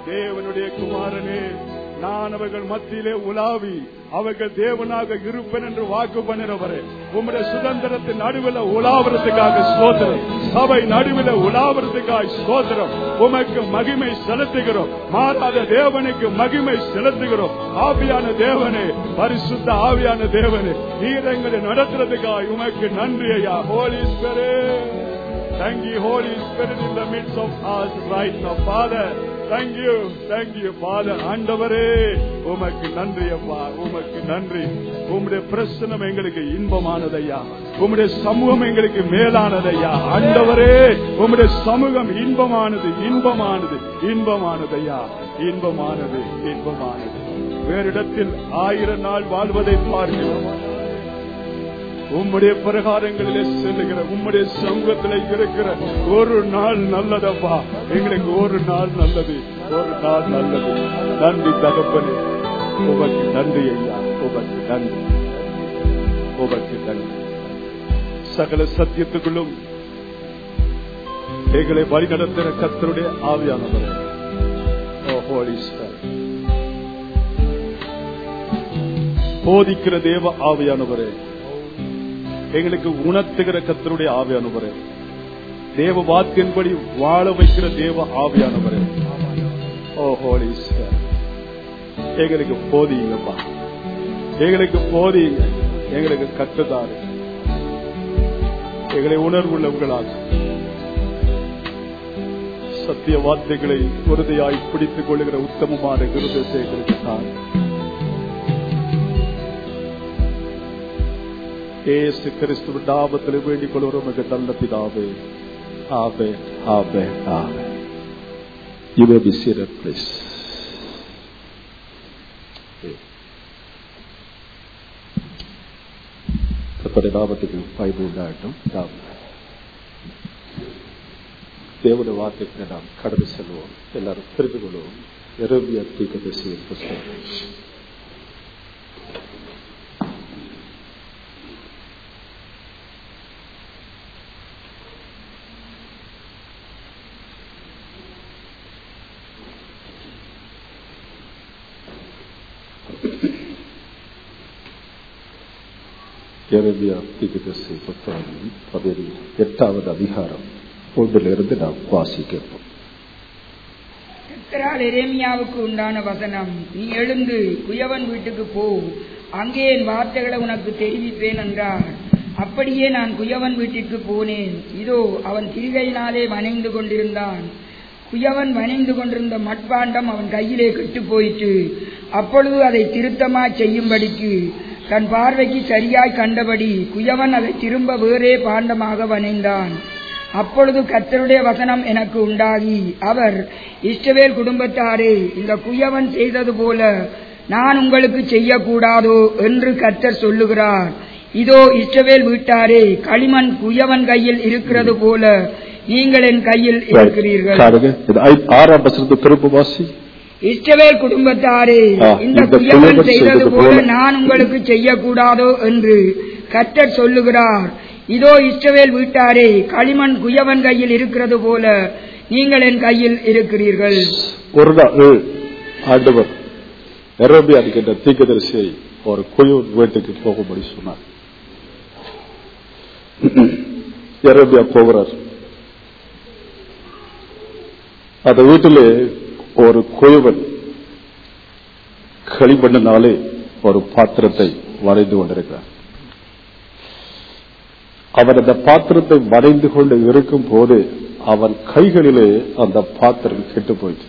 தேவனுடைய குமாரனே நான் அவர்கள் மத்தியிலே உலாவி அவர்கள் தேவனாக இருப்பேன் என்று வாக்கு பண்ணினவரே உம்முடைய சுதந்திரத்தின் நடுவில் உலாவறதுக்காக சோதரம் சபை நடுவில் உலாவறதுக்காக சோதரம் உமக்கு மகிமை செலுத்துகிறோம் மாறாத தேவனுக்கு மகிமை செலுத்துகிறோம் ஆவியான தேவனே பரிசுத்த ஆவியான தேவனே நீரங்களை நடத்துறதுக்காக உமக்கு நன்றி ஐயா Holi Thank you, Holy Spirit, in the midst of us right now. Father, thank you, thank you, Father. ஆண்டவரே உமக்கு நன்றி அப்பா உமக்கு நன்றி உம்முடைய பிரசனம் எங்களுக்கு இன்பமானதையா உம்முடைய சமூகம் எங்களுக்கு மேலானதையா ஆண்டவரே உம்முடைய சமூகம் இன்பமானது இன்பமானது இன்பமானதையா இன்பமானது இன்பமானது வேறிடத்தில் ஆயிரம் நாள் வாழ்வதை பார்க்கிறோம் உம்முடைய பிரகாரங்களிலே செல்லுகிற உம்முடைய சமூகத்தில் இருக்கிற ஒரு நாள் நல்லதப்பா எங்களுக்கு ஒரு நாள் நல்லது ஒரு நாள் நல்லது நன்றி தகப்பனே உமக்கு நன்றி ஐயா உமக்கு நன்றி உமக்கு நன்றி சகல சத்தியத்துக்குள்ளும் எங்களை வழி நடத்துகிற கத்தருடைய ஆவியானவர் ஓ ஹோலி போதிக்கிற தேவ ஆவியானவரே எங்களுக்கு உணர்த்துகிற கத்தருடைய ஆவியானவரே தேவ வாக்கின்படி வாழ வைக்கிற தேவ ஆவியானவரே ஓ ஹோலி எங்களுக்கு போதிங்கப்பா எங்களுக்கு போதிங்க எங்களுக்கு கற்றுதாரு எங்களை உணர்வுள்ளவர்களாக சத்திய வார்த்தைகளை உறுதியாய் பிடித்துக் கொள்ளுகிற உத்தமமான விருதத்தை எங்களுக்கு தான் ஏசு கிறிஸ்துவ நாமத்தில் வேண்டிக் கொள்கிறோம் மிக நல்ல பிதாவே ஆவே ஆவே ஆவே You may be seated, please. கர்த்தருடைய நாமத்துக்கு பயவு உண்டாகட்டும் நாம் தேவனுடைய வார்த்தைக்கு நாம் கடந்து செல்வோம் எல்லாரும் தெரிந்து கொள்வோம் எரோபிய தீர்க்கதரிசியின் புஸ்தகம் எரேமியா தீர்க்கதரிசி புத்தகம் பதில் எட்டாவது அதிகாரம் ஒன்றிலிருந்து நாம் வாசிக்கிறோம் கர்த்தரால் எரேமியாவுக்கு உண்டான வசனம் நீ எழுந்து குயவன் வீட்டுக்கு போ அங்கே என் வார்த்தைகளை உனக்கு தெரிவிப்பேன் என்றார் அப்படியே நான் குயவன் வீட்டிற்கு போனேன் இதோ அவன் திரிகையினாலே வணைந்து கொண்டிருந்தான் குயவன் வணைந்து கொண்டிருந்த மட்பாண்டம் அவன் கையிலே கெட்டு போயிற்று அப்பொழுது அதை திருத்தமாய் செய்யும்படிக்கு தன் பார்வைக்கு சரியாய் கண்டபடி குயவன் அதை திரும்ப வேறே பாண்டமாக வணைந்தான் அப்பொழுது கர்த்தருடைய வசனம் எனக்கு உண்டாகி அவர் இஷ்டவேல் குடும்பத்தாரே இந்த குயவன் செய்தது போல நான் உங்களுக்கு செய்யக்கூடாதோ என்று கர்த்தர் சொல்லுகிறார் இதோ இஷ்டவேல் வீட்டாரே களிமண் குயவன் கையில் இருக்கிறது போல நீங்கள் என் கையில் இருக்கிறீர்கள் காடுங்க இது ஐ- ஆறாம் வசனத்தை திரும்ப வாசி இஷ்டவேல் குடும்பத்தாரே ஆ, இந்த இந்த குயவன் குயவன் செய்தது செய்தது போல போல நான் உங்களுக்கு செய்யக்கூடாதோ என்று கர்த்தர் சொல்லுகிறார் இதோ இஷ்டவேல் வீட்டாரே களிமண் குயவன் கையில் இருக்கிறது போல நீங்கள் என் கையில் இருக்கிறீர்கள் ஒரு நாள் ஆண்டவர் எரோபியா இருக்கின்ற தீர்க்கதரிசியை ஒரு குயவன் வீட்டுக்கு போகும்படி சொன்னார் எரோபியா போகிறார் அந்த வீட்டிலே ஒரு குயவன் களிமண்ணினாலே ஒரு பாத்திரத்தை வரைந்து கொண்டிருக்கிறார் அவர் அந்த பாத்திரத்தை வரைந்து கொண்டு இருக்கும் போது அவன் கைகளிலே அந்த பாத்திரம் கெட்டு போயிற்று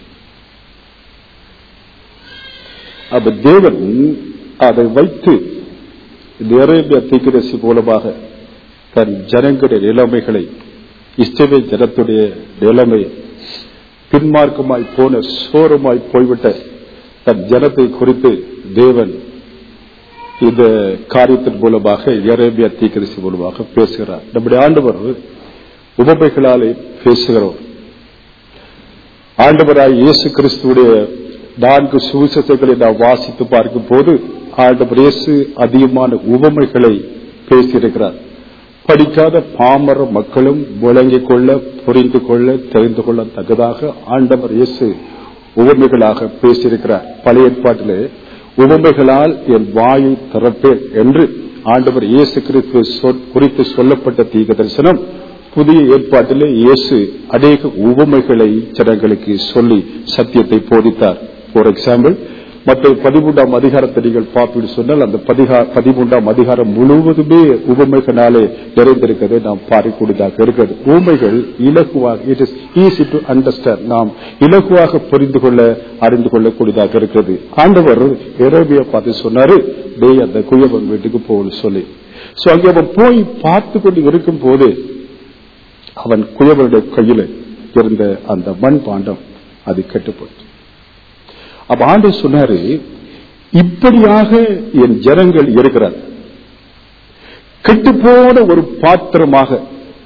அப்ப தேவன் அதை வைத்து இந்த அரேபிய தீக்கிரசி மூலமாக தன் ஜனங்களுடைய நிலைமைகளை இஷ்டமே ஜனத்துடைய நிலைமை பின்மார்க்கமாய் போன சோரமாய் போய்விட்ட தன் ஜனத்தை குறித்து தேவன் இந்த காரியத்தின் மூலமாக அரேபியா தீக்கிரசி மூலமாக பேசுகிறார் நம்முடைய ஆண்டவர் உபமைகளாலே பேசுகிறோம் ஆண்டவராய் இயேசு கிறிஸ்துவுடைய நான்கு சுவிசேஷங்களை நாம் வாசித்து பார்க்கும் போது ஆண்டவர் இயேசு அதிகமான உவமைகளை பேசியிருக்கிறார் படிக்காத பாமர மக்களும் விளங்கிக் கொள்ள புரிந்து கொள்ள தெரிந்து கொள்ள தக்கதாக ஆண்டவர் இயேசு உவமைகளாக பேசியிருக்கிறார் பழைய ஏற்பாட்டிலே உவமைகளால் என் வாயை திறப்பேன் என்று ஆண்டவர் இயேசு கிறிஸ்து சொல்- குறித்து சொல்லப்பட்ட தீர்க்க தரிசனம் புதிய ஏற்பாட்டிலே இயேசு அநேக உவமைகளை ஜனங்களுக்கு சொல்லி சத்தியத்தை போதித்தார் ஃபார் எக்ஸாம்பிள் மற்ற பதிமூன்றாம் அதிகாரத்தை நீங்கள் பார்ப்பீடு சொன்னால் அந்த பதிகா பதிமூன்றாம் அதிகாரம் முழுவதுமே உவமைகளாலே நிறைந்திருக்கிறதை நாம் பார்க்கக்கூடியதாக இருக்கிறது உவமைகள் இலகுவாக it is easy to understand நாம் இலகுவாக புரிந்து கொள்ள அறிந்து கொள்ளக்கூடியதாக இருக்கிறது ஆண்டவர் இரவிய பார்த்து சொன்னாரு டேய் அந்த குயவன் வீட்டுக்கு போகணும் சொல்லி சோ அங்கே அவன் போய் பார்த்து கொண்டு இருக்கும் போது அவன் குயவனுடைய கையில இருந்த அந்த மண் பாண்டம் அது கெட்டுப்போச்சு அப்ப ஆண்டு சொன்னாரு இப்படியாக என் ஜனங்கள் இருக்கிறார் கெட்டுப்போன ஒரு பாத்திரமாக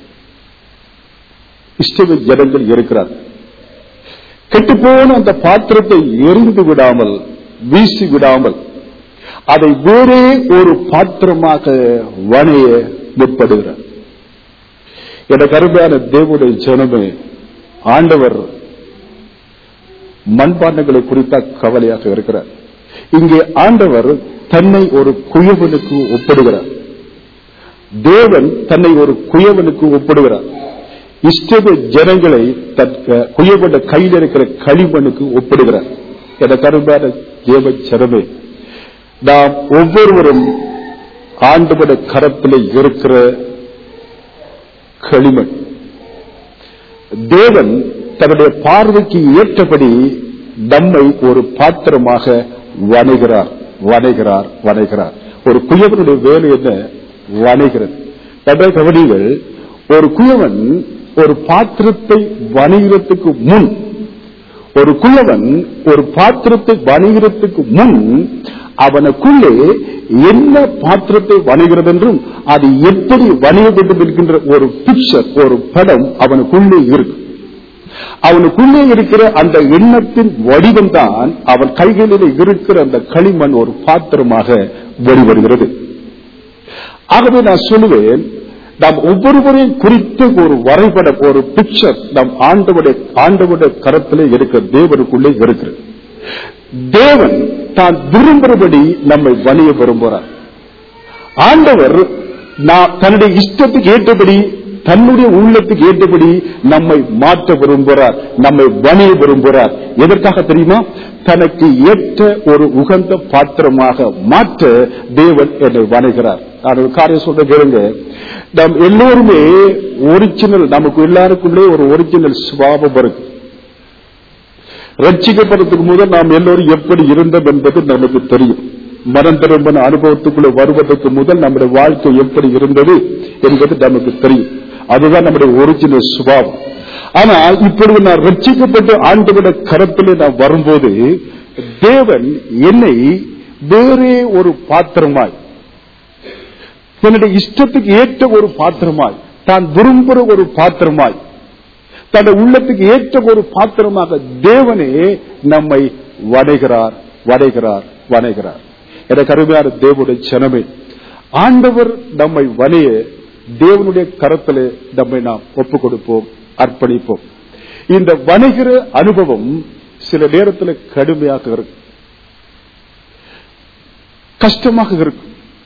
இஷ்டவ ஜனங்கள் இருக்கிறார் கெட்டுப்போன அந்த பாத்திரத்தை எரிந்து விடாமல் வீசி விடாமல் அதை வேறே ஒரு பாத்திரமாக வணைய முற்படுகிறார் எனக்கு அருமையான தேவனுடைய ஜனமே ஆண்டவர் மண்பாண்டங்களை குறித்த கவலையாக இருக்கிறார் இங்கே ஆண்டவர் தன்னை ஒரு குயவனுக்கு ஒப்பிடுகிறார் தேவன் தன்னை ஒரு குயவனுக்கு ஒப்பிடுகிறார் இஷ்டத ஜனங்களை தன் க- குயவன கையில் இருக்கிற களிமண்ணுக்கு ஒப்பிடுகிறார் எனக்கு அருமையான தேவ ஜனமே நாம் ஒவ்வொருவரும் ஆண்டவட கரத்தில் இருக்கிற களிமண் தேவன் தன்னுடைய பார்வைக்கு ஏற்றபடி நம்மை ஒரு பாத்திரமாக வணைகிறார் வணைகிறார் வணைகிறார் ஒரு குயவனுடைய வேலை என்ன வணைகிறது நன்றாக கவனிங்கள் ஒரு குயவன் ஒரு பாத்திரத்தை வணிகிறதுக்கு முன் ஒரு குயவன் ஒரு பாத்திரத்தை வணிகிறதுக்கு முன் அவனுக்குள்ளே என்ன பாத்திரத்தை வணிகிறது என்றும் அது எப்படி வணிக வேண்டும் என்கின்ற ஒரு பிக்சர் ஒரு படம் அவனுக்குள்ளே இருக்கு அவனுக்குள்ளே இருக்கிற அந்த எண்ணத்தின் வடிவம் தான் அவன் கைகளில் இருக்கிற அந்த களிமண் ஒரு பாத்திரமாக வெளிவருகிறது ஆகவே நான் சொல்லுவேன் நாம் ஒவ்வொருவரையும் குறித்து ஒரு வரைபடம் ஒரு பிக்சர் நம் ஆண்டவுடைய ஆண்டவுடைய கரத்திலே இருக்கிற தேவனுக்குள்ளே இருக்கிறது தேவன் தான் விரும்புகிறபடி நம்மை வணிய விரும்புகிறார் ஆண்டவர் நான் தன்னுடைய இஷ்டத்துக்கு ஏற்றபடி தன்னுடைய உள்ளத்துக்கு ஏற்றபடி நம்மை மாற்ற விரும்புகிறார் நம்மை வணிய விரும்புகிறார் எதற்காக தெரியுமா தனக்கு ஏற்ற ஒரு உகந்த பாத்திரமாக மாற்ற தேவன் என்னை வணைகிறார் நான் ஒரு காரியம் சொல்ற கேளுங்க நம் எல்லோருமே ஒரிஜினல் நமக்கு எல்லாருக்குள்ளே ஒரு ஒரிஜினல் சுபாவம் இருக்கு ரட்சிக்கப்படுறதுக்கு முதல் நாம் எல்லோரும் எப்படி இருந்தோம் என்பது நமக்கு தெரியும் மனம் திரும்பின அனுபவத்துக்குள்ள வருவதற்கு முதல் நம்முடைய வாழ்க்கை எப்படி இருந்தது என்பது நமக்கு தெரியும் அதுதான் நம்முடைய ஒரிஜினல் சுபாவம் ஆனால் இப்பொழுது நான் ரட்சிக்கப்பட்டு ஆண்டவிட கரத்திலே நான் வரும்போது தேவன் என்னை வேறே ஒரு பாத்திரமாய் தன்னுடைய இஷ்டத்துக்கு ஏற்ற ஒரு பாத்திரமாய் தான் விரும்புகிற ஒரு பாத்திரமாய் தன்னுடைய உள்ளத்துக்கு ஏற்ற ஒரு பாத்திரமாக தேவனே நம்மை வடைகிறார் வடைகிறார் வணைகிறார் எனக்கு அருமையான தேவனுடைய ஜனமே ஆண்டவர் நம்மை வணைய தேவனுடைய கரத்திலே நம்மை நாம் ஒப்புக் கொடுப்போம் அர்ப்பணிப்போம் இந்த வணைகிற அனுபவம் சில நேரத்தில் கடுமையாக இருக்கும் கஷ்டமாக இருக்கும்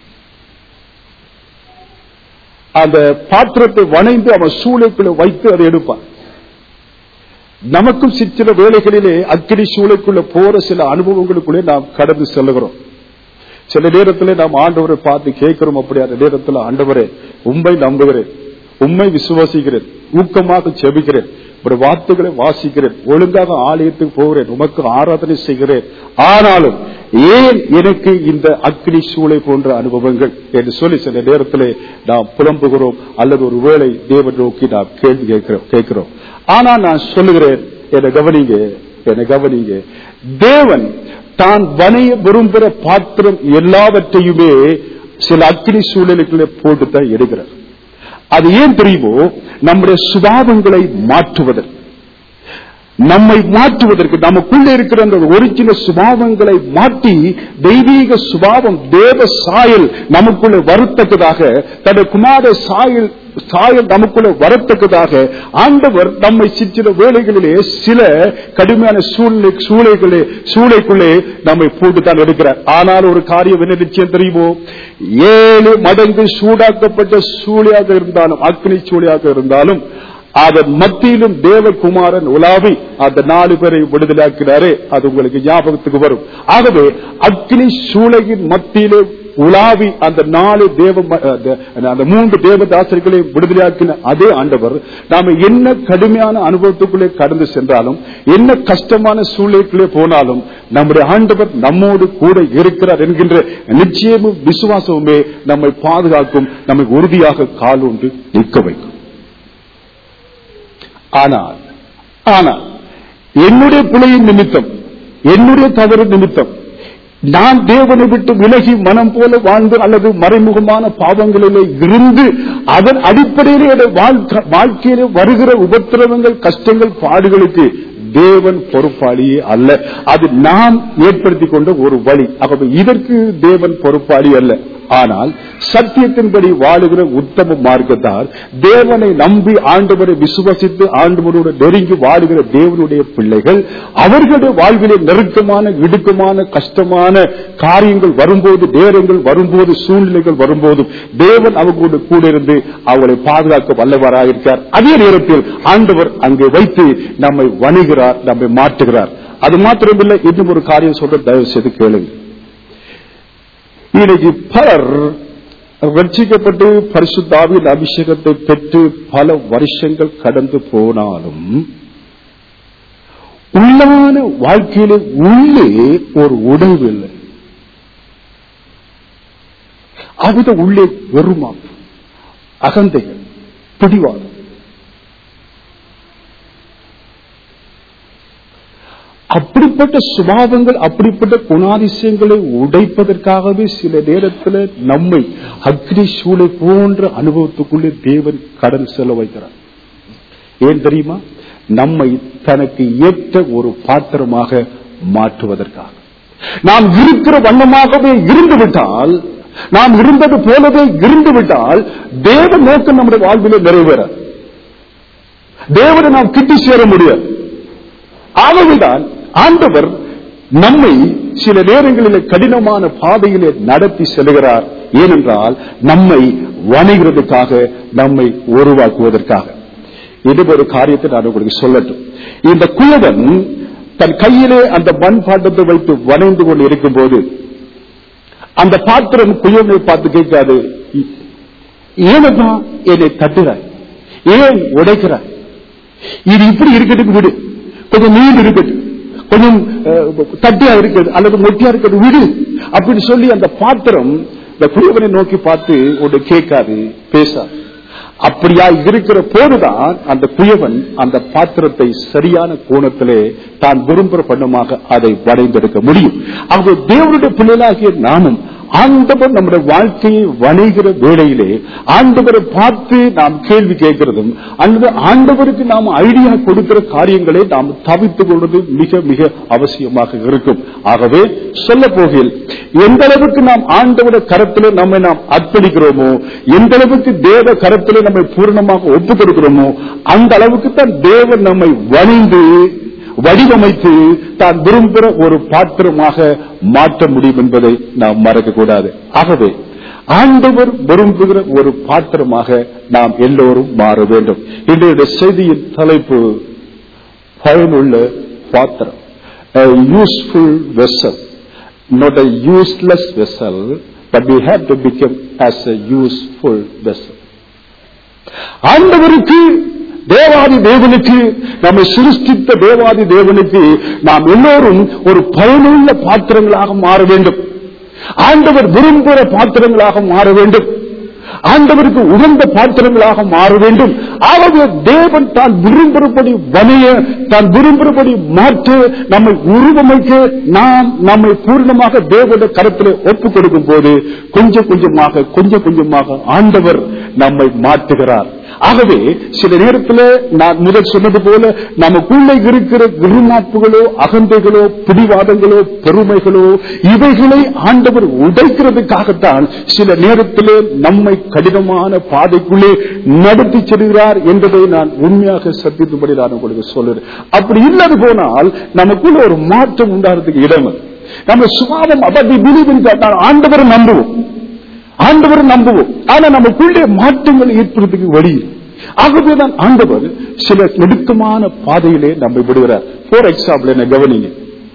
அந்த பாத்திரத்தை வணைந்து அவன் சூளைக்குள்ள வைத்து அதை எடுப்பான் நமக்கும் சில வேளைகளிலே அக்கினி சூளைக்குள்ள போற சில அனுபவங்களுக்குள்ளே நாம் கடந்து செல்லுகிறோம் சில நேரத்தில் நாம் ஆண்டவரை பார்த்து கேட்கிறோம் அப்படியான நேரத்தில் ஆண்டவரே உண்மை நம்புகிறேன் உண்மை விசுவாசிக்கிறேன் ஊக்கமாக செபிக்கிறேன் ஒரு வார்த்தைகளை வாசிக்கிறேன் ஒழுங்காக ஆலயத்துக்கு போகிறேன் உமக்கு ஆராதனை செய்கிறேன் ஆனாலும் ஏன் எனக்கு இந்த அக்னி சூளை போன்ற அனுபவங்கள் என்று சொல்லி சில நேரத்திலே நாம் புலம்புகிறோம் அல்லது ஒரு வேளை தேவன் நோக்கி நாம் கேள்வி கேட்கிறோம் கேட்கிறோம் ஆனா நான் சொல்லுகிறேன் என்னை கவனிங்க என்னை கவனிங்க தேவன் தான் வனைய விரும்புகிற பாத்திரம் எல்லாவற்றையுமே சில அக்னி சூழலுக்குள்ளே போட்டுத்தான் எடுக்கிறார் அது ஏன் தெரியுமோ நம்முடைய சுபாவங்களை மாற்றுவதற்கு நம்மை மாற்றுவதற்கு நமக்குள்ள இருக்கிற அந்த ஒரிஜினல் சுபாவங்களை மாற்றி தெய்வீக சுபாவம் தேவ சாயல் நமக்குள்ள வருத்தக்கதாக தன்னுடைய குமார சாயல் சாயல் நமக்குள்ள வரத்தக்கதாக ஆண்டவர் நம்மை சிற்சில வேலைகளிலே சில கடுமையான சூழ்நிலை சூளைகளே சூளைக்குள்ளே நம்மை போட்டுத்தான் எடுக்கிறார் ஆனால் ஒரு காரியம் என்ன நிச்சயம் தெரியுமோ ஏழு மடங்கு சூடாக்கப்பட்ட சூளையாக இருந்தாலும் அக்னி சூளையாக இருந்தாலும் அதன் மத்தியிலும் தேவகுமாரன் உலாவி அந்த நாலு பேரை விடுதலாக்கிறாரே அது உங்களுக்கு ஞாபகத்துக்கு வரும் ஆகவே அக்னி சூளையின் மத்தியிலே உலாவி அந்த நாலு தேவ ம- அந்த- அந்த மூன்று தேவதாசர்களை விடுதலையாக்கின அதே ஆண்டவர் நாம என்ன கடுமையான அனுபவத்துக்குள்ளே கடந்து சென்றாலும் என்ன கஷ்டமான சூழ்நிலைக்குள்ளே போனாலும் நம்முடைய ஆண்டவர் நம்மோடு கூட இருக்கிறார் என்கின்ற நிச்சயமும் விசுவாசமுமே நம்மை பாதுகாக்கும் நம்மை உறுதியாக காலூன்று நிற்க வைக்கும் ஆனால் ஆனால் என்னுடைய பிழையின் நிமித்தம் என்னுடைய தவறு நிமித்தம் நான் தேவனை விட்டு விலகி மனம் போல வாழ்ந்து அல்லது மறைமுகமான பாவங்களிலே இருந்து அதன் அடிப்படையிலே என்னுடைய வாழ்க்கை- வாழ்க்கையிலே வருகிற உபத்திரவங்கள் கஷ்டங்கள் பாடுகளுக்கு தேவன் பொறுப்பாளியே அல்ல அது நாம் ஏற்படுத்தி கொண்ட ஒரு வழி ஆகவே இதற்கு தேவன் பொறுப்பாளி அல்ல ஆனால் சத்தியத்தின்படி வாழுகிற உத்தம மார்க்கத்தார் தேவனை நம்பி ஆண்டவரை விசுவசித்து ஆண்டவரோடு நெருங்கி வாழுகிற தேவனுடைய பிள்ளைகள் அவர்களுடைய வாழ்விலே நெருக்கமான இடுக்கமான கஷ்டமான காரியங்கள் வரும்போது நேரங்கள் வரும்போது சூழ்நிலைகள் வரும்போதும் தேவன் அவங்களோடு கூட இருந்து அவளை பாதுகாக்க வல்லவராயிருக்கார் அதே நேரத்தில் ஆண்டவர் அங்கே வைத்து நம்மை வணிகிறார் நம்மை மாற்றுகிறார் அது மாத்திரமில்லை இன்னும் ஒரு காரியம் சொல்ற தயவு செய்து கேளுங்க இன்னைக்கு பலர் ரட்சிக்கப்பட்டு பரிசுத்தாவின் அபிஷேகத்தை பெற்று பல வருஷங்கள் கடந்து போனாலும் உள்ளான வாழ்க்கையில உள்ளே ஒரு உணர்வு இல்லை அவித உள்ளே வெறுமா அகந்தைகள் பிடிவாதம் அப்படிப்பட்ட சுபாவங்கள் அப்படிப்பட்ட குணாதிசயங்களை உடைப்பதற்காகவே சில நேரத்தில் நம்மை அக்னி சூளை போன்ற அனுபவத்துக்குள்ளே தேவன் கடன் செல்ல வைக்கிறார் ஏன் தெரியுமா நம்மை தனக்கு ஏற்ற ஒரு பாத்திரமாக மாற்றுவதற்காக நாம் இருக்கிற வண்ணமாகவே இருந்து விட்டால் நாம் இருந்தது போலவே இருந்து விட்டால் தேவ நோக்கம் நம்முடைய வாழ்விலே நிறைவேற தேவனை நாம் கிட்டி சேர முடியாது ஆகவேதான் ஆண்டவர் நம்மை சில நேரங்களில் கடினமான பாதையிலே நடத்தி செல்கிறார் ஏனென்றால் நம்மை வணிகிறதுக்காக நம்மை உருவாக்குவதற்காக இது ஒரு காரியத்தை நான் உங்களுக்கு சொல்லட்டும் இந்த குயவன் தன் கையிலே அந்த மண் பாட்டத்தை வைத்து வணைந்து கொண்டு இருக்கும்போது அந்த பாத்திரம் குயவனை பார்த்து கேட்காது ஏனப்பா என்னை தட்டுறாய் ஏன் உடைக்கிறாய் இது இப்படி இருக்கட்டும் விடு கொஞ்சம் நீண்டு இருக்கட்டும் கொஞ்சம் அஹ், தட்டியா இருக்குது அல்லது மொட்டியா இருக்கட்டும் விடு அப்படின்னு சொல்லி அந்த பாத்திரம் இந்த குயவனை நோக்கி பார்த்து ஒன்று கேட்காது பேசாது அப்படியா இருக்கிற போதுதான் அந்த குயவன் அந்த பாத்திரத்தை சரியான கோணத்திலே தான் விரும்புகிற பண்ணமாக அதை வரைந்தெடுக்க முடியும் ஆக தேவனுடைய பிள்ளைகளாகிய நாமும் ஆண்டவர் நம்முடைய வாழ்க்கையை வணைகிற வேளையிலே ஆண்டவரை பார்த்து நாம் கேள்வி கேட்கிறதும் அல்லது ஆண்டவருக்கு நாம் ஐடியா கொடுக்கிற காரியங்களை நாம் தவித்துக் கொள்வது மிக மிக அவசியமாக இருக்கும் ஆகவே சொல்ல போகில் எந்த அளவுக்கு நாம் ஆண்டவர கரத்திலே நம்மை நாம் அர்ப்பணிக்கிறோமோ எந்த அளவுக்கு தேவ கரத்திலே நம்மை பூர்ணமாக ஒப்புக் கொடுக்கிறோமோ அந்த அளவுக்கு தான் தேவன் நம்மை வணிந்து வடிவமைத்து தான் விரும்புகிற ஒரு பாத்திரமாக மாற்ற முடியும் என்பதை நாம் மறக்க கூடாது ஆகவே ஆண்டவர் விரும்புகிற ஒரு பாத்திரமாக நாம் எல்லோரும் மாற வேண்டும் இன்றைய செய்தியின் தலைப்பு பயனுள்ள பாத்திரம் a useful vessel not a useless vessel but we have to become as a useful vessel ஆண்டவருக்கு தேவாதி தேவனுக்கு நம்மை சிருஷ்டித்த தேவாதி தேவனுக்கு நாம் எல்லோரும் ஒரு பயனுள்ள பாத்திரங்களாக மாற வேண்டும் ஆண்டவர் விரும்புகிற பாத்திரங்களாக மாற வேண்டும் ஆண்டவருக்கு உகந்த பாத்திரங்களாக மாற வேண்டும் ஆகவே தேவன் தான் விரும்புகிறபடி வனைய தான் விரும்புகிறபடி மாற்ற நம்மை உருவமைக்க நாம் நம்மை பூர்ணமாக தேவனுடைய கருத்தில் ஒப்புக் கொடுக்கும் போது கொஞ்சம் கொஞ்சமாக கொஞ்சம் கொஞ்சமாக ஆண்டவர் நம்மை மாற்றுகிறார் ஆகவே சில நேரத்தில் நான் முதல் சொன்னது போல நமக்குள்ளே இருக்கிற விருமாப்புகளோ அகந்தைகளோ பிடிவாதங்களோ பெருமைகளோ இவைகளை ஆண்டவர் உடைக்கிறதுக்காகத்தான் சில நேரத்திலே நம்மை கடினமான பாதைக்குள்ளே நடத்தி செல்கிறார் என்பதை நான் உண்மையாக சத்தியத்துபடி நான் உங்களுக்கு சொல்லுறேன் அப்படி இல்லாது போனால் நமக்குள்ள ஒரு மாற்றம் உண்டாகிறதுக்கு இடம் இல்லை. நம்ம சுபாவம் அப்படி பிலிவின் ஆண்டவரை நம்புவோம் ஆண்டவரை நம்புவோம் ஆனா நமக்குள்ளே மாற்றங்கள் ஏற்படுறதுக்கு வழி இல்லை. ஆகவேதான் ஆண்டவர் சில நெருக்கமான பாதையிலே நம்மை விடுகிறார் ஃபார் எக்ஸாம்பிள் என்ன கவனிங்க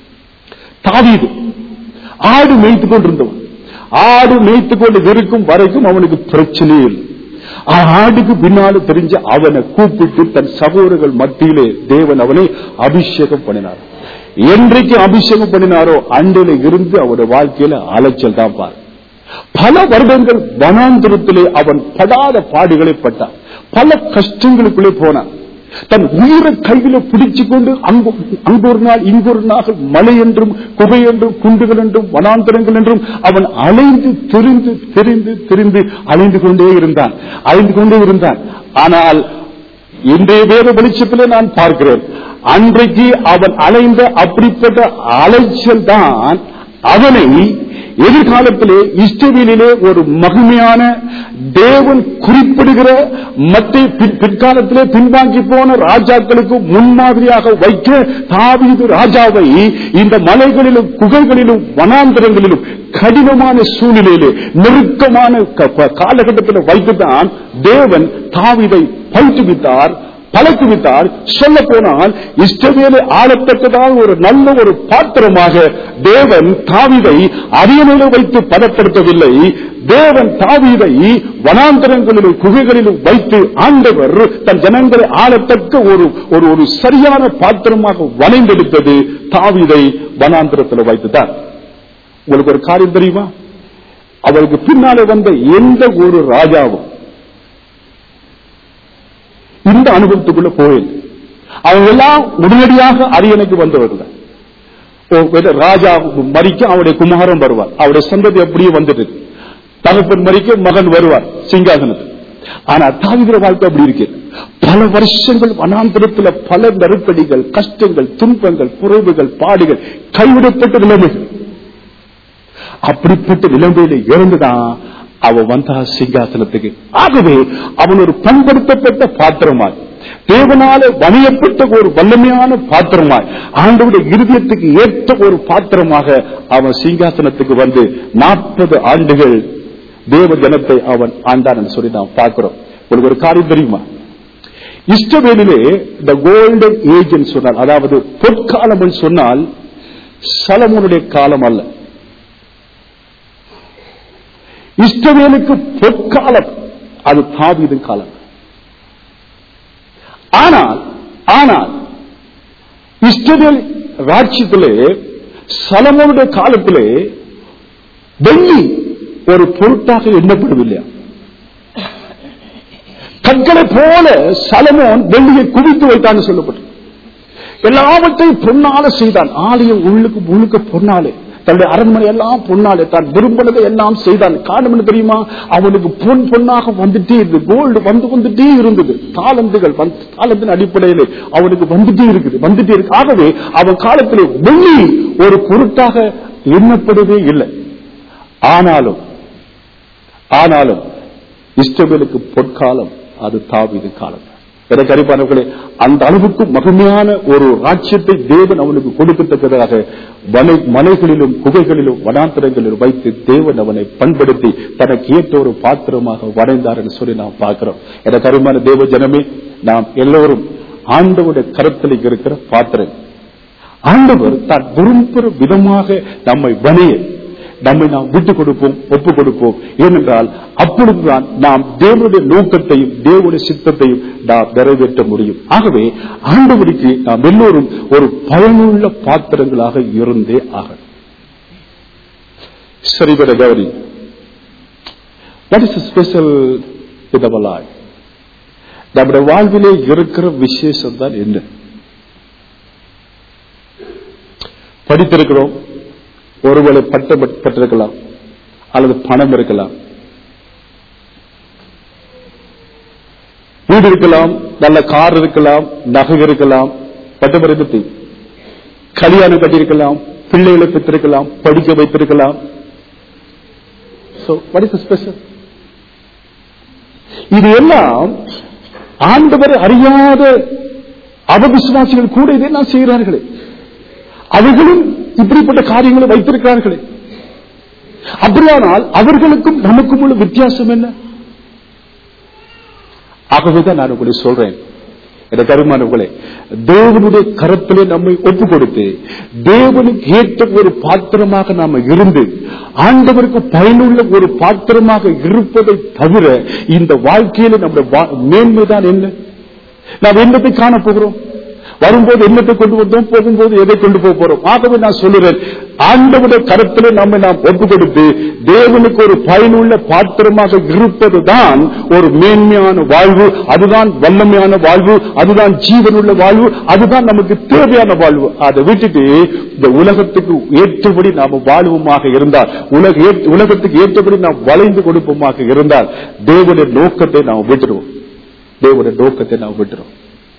தாவீது ஆடு மேய்த்து கொண்டிருந்தவன் ஆடு மேய்த்து கொண்டு இருக்கும் வரைக்கும் அவனுக்கு பிரச்சனையே இல்லை ஆடுக்கு பின்னால தெரிஞ்ச அவனை கூப்பிட்டு தன் சகோதரர்கள் மத்தியிலே தேவன் அவனை அபிஷேகம் பண்ணினார் என்றைக்கு அபிஷேகம் பண்ணினாரோ அண்டையில இருந்து அவருடைய வாழ்க்கையில அலைச்சல் தான் பாரு பல வருடங்கள் வனாந்திரத்திலே அவன் படாத பாடுகளை பட்டான் பல கஷ்டங்களுக்குள்ளே போனான் தன் உயிரை கையில பிடிச்சு கொண்டு அங்கு அங்கொரு நாள் இங்கொரு நாள் மலை என்றும் குகை என்றும் குண்டுகள் என்றும் வனாந்தரங்கள் என்றும் அவன் அலைந்து திரிந்து திரிந்து திரிந்து அலைந்து கொண்டே இருந்தான் அலைந்து கொண்டே இருந்தான் ஆனால் இன்றைய வேத வெளிச்சத்திலே நான் பார்க்கிறேன் அன்றைக்கு அவன் அலைந்த அப்படிப்பட்ட அலைச்சல் தான் அவனை எதிர்காலத்திலே இஸ்ரவேலிலே ஒரு மகிமையான தேவன் குறிப்பிடுகிற மற்ற பின்- பிற்காலத்திலே பின்வாங்கி போன ராஜாக்களுக்கு முன்மாதிரியாக வைக்க தாவீது ராஜாவை இந்த மலைகளிலும் குகைகளிலும் வனாந்தரங்களிலும் கடினமான சூழ்நிலையிலே நெருக்கமான க- ப- காலகட்டத்தில் வைத்துதான் தேவன் தாவீதை பயிற்றுவித்தார் பழக்குவித்தார் சொல்ல போனால் இஷ்டவேலை ஆளத்தக்கதாக ஒரு நல்ல ஒரு பாத்திரமாக தேவன் தாவிதை அரியணையில வைத்து பதப்படுத்தவில்லை தேவன் தாவீதை வனாந்தரங்களிலும் குகைகளிலும் வைத்து ஆண்டவர் தன் ஜனங்களை ஆளத்தக்க ஒரு ஒரு ஒரு சரியான பாத்திரமாக வளைந்தெடுத்தது தாவீதை வனாந்தரத்தில் வைத்துதான் உங்களுக்கு ஒரு காரியம் தெரியுமா அவருக்கு பின்னாலே வந்த எந்த ஒரு ராஜாவும் இந்த அனுபவத்துக்குள்ள போயில் அவங்க எல்லாம் உடனடியாக அரியணைக்கு வந்தவர்கள் ஓ, வேற ராஜா மறிக்க அவருடைய குமாரன் வருவார் அவருடைய சந்ததி அப்படியே வந்துட்டு இருக்கு. தகப்பன் மறிக்க மகன் வருவார் சிங்காசனத்துக்கு ஆனா தாவிகிற வாழ்க்கை அப்படி இருக்கு பல வருஷங்கள் வனாந்திரத்துல பல நெருக்கடிகள் கஷ்டங்கள் துன்பங்கள் குறைவுகள் பாடுகள் கைவிடப்பட்ட நிலைமைகள் அப்படிப்பட்ட நிலைமையில இருந்துதான் அவன் வந்தா சிங்காசனத்துக்கு ஆகவே அவன் ஒரு பண்படுத்தப்பட்ட பாத்திரமாய் தேவனால வணியப்பட்ட ஒரு வல்லமையான பாத்திரமாய் ஆண்டவுடைய இருதயத்துக்கு ஏற்ற ஒரு பாத்திரமாக அவன் சிங்காசனத்துக்கு வந்து நாற்பது ஆண்டுகள் தேவ ஜனத்தை அவன் ஆண்டான் என்று சொல்லி நாம் பார்க்கிறோம் உங்களுக்கு ஒரு காரியம் தெரியுமா இஷ்டவேலிலே இந்த கோல்டன் ஏஜ் சொன்னால் அதாவது பொற்காலம் என்று சொன்னால் சலமோனுடைய காலம் அல்ல இஷ்டவேலுக்கு பொற்காலம் அது தாவீதின் காலம் ஆனால் ஆனால் இஸ்ரவேல் ராட்சியத்திலே சலமோனுடைய காலத்திலே வெள்ளி ஒரு பொருட்டாக எண்ணப்படவில்லையா கற்களை போல சலமோன் வெள்ளியை குவித்து வைத்தான்னு சொல்லப்பட்டு எல்லாவற்றையும் பொன்னால செய்தான் ஆலயம் உள்ளுக்கு முழுக்க பொன்னாலே தன்னுடைய அரண்மனை எல்லாம் பொன்னாலே தான் விரும்பினதை எல்லாம் செய்தான் காரணம் என்ன தெரியுமா அவனுக்கு பொன் பொன்னாக வந்துட்டே இருந்தது கோல்டு வந்து வந்துட்டே இருந்தது தாளந்துகள் வந்து- தாளந்தின் அடிப்படையில் அவனுக்கு வந்துட்டே இருக்குது வந்துட்டே இருக்கு ஆகவே அவன் காலத்திலே வெள்ளி ஒரு பொருட்டாக எண்ணப்படவே இல்லை ஆனாலும் ஆனாலும் இஸ்ரவேலுக்கு பொற்காலம் அது தாவீது காலம் எனக்கு அறிவானவர்களே அந்த அளவுக்கு மகிமையான ஒரு ராட்சியத்தை தேவன் அவனுக்கு கொடுக்கத்தக்கதாக வனை மலைகளிலும் குகைகளிலும் வனாந்தரங்களிலும் வைத்து தேவன் அவனை பண்படுத்தி தனக்கு ஏற்ற ஒரு பாத்திரமாக வரைந்தார் என்று சொல்லி நாம் பார்க்கிறோம் எனக்கு அருமையான தேவ ஜனமே நாம் எல்லோரும் ஆண்டவுடைய கருத்தில் இருக்கிற பாத்திரம் ஆண்டவர் தான் விரும்புகிற விதமாக நம்மை வணைய நம்மை நாம் விட்டுக் கொடுப்போம் ஒப்புக் கொடுப்போம் ஏனென்றால் அப்பொழுதுதான் நாம் தேவனுடைய நோக்கத்தையும் தேவனுடைய சித்தத்தையும் நாம் நிறைவேற்ற முடியும் ஆகவே ஆண்டவருக்கு நாம் எல்லோரும் ஒரு பயனுள்ள பாத்திரங்களாக இருந்தே ஆக சரிபட கௌரி what is special with our life? நம்முடைய வாழ்விலே இருக்கிற விசேஷம் தான் என்ன படித்திருக்கிறோம் ஒருவேளை பட்டம் பெற்- பெற்றிருக்கலாம் அல்லது பணம் இருக்கலாம் வீடு இருக்கலாம் நல்ல கார் இருக்கலாம் நகை இருக்கலாம் பட்டமரத்தை கல்யாணம் கட்டியிருக்கலாம் பிள்ளைகளை பெற்றிருக்கலாம் படிக்க வைத்திருக்கலாம் So, what is the special? இது எல்லாம் ஆண்டவரை அறியாத அவவிசுவாசிகள் கூட இதெல்லாம் செய்கிறார்களே அவர்களும் இப்படிப்பட்ட காரியங்களை வைத்திருக்கிறார்களே அப்படியானால் அவர்களுக்கும் நமக்கும் உள்ள வித்தியாசம் என்ன ஆகவேதான் நான் உங்களை சொல்றேன் எனக்கு அருமானவர்களே தேவனுடைய கரத்திலே நம்மை ஒப்பு கொடுத்து தேவனுக்கு ஏற்ற ஒரு பாத்திரமாக நாம இருந்து ஆண்டவருக்கு பயனுள்ள ஒரு பாத்திரமாக இருப்பதை தவிர இந்த வாழ்க்கையில நம்முடைய வா- மேன்மைதான் என்ன நாம் என்னத்தை காண போகிறோம் வரும்போது என்னத்தை கொண்டு வந்தோம் போகும்போது எதை கொண்டு போக போறோம் ஆகவே நான் சொல்லுறேன் ஆண்டவுடைய கருத்திலே நம்மை நாம் ஒப்பு கொடுத்து தேவனுக்கு ஒரு பயனுள்ள பாத்திரமாக இருப்பதுதான் ஒரு மேன்மையான வாழ்வு அதுதான் வல்லமையான வாழ்வு அதுதான் ஜீவனுள்ள வாழ்வு அதுதான் நமக்கு தேவையான வாழ்வு அதை விட்டுட்டு இந்த உலகத்துக்கு ஏற்றபடி நாம் வாழ்வுமாக இருந்தால் உலக ஏற்ற- உலகத்துக்கு ஏற்றபடி நாம் வளைந்து கொடுப்போமாக இருந்தால் தேவனுடைய நோக்கத்தை நாம் விட்டுருவோம் தேவனுடைய நோக்கத்தை நாம் விட்டுறோம்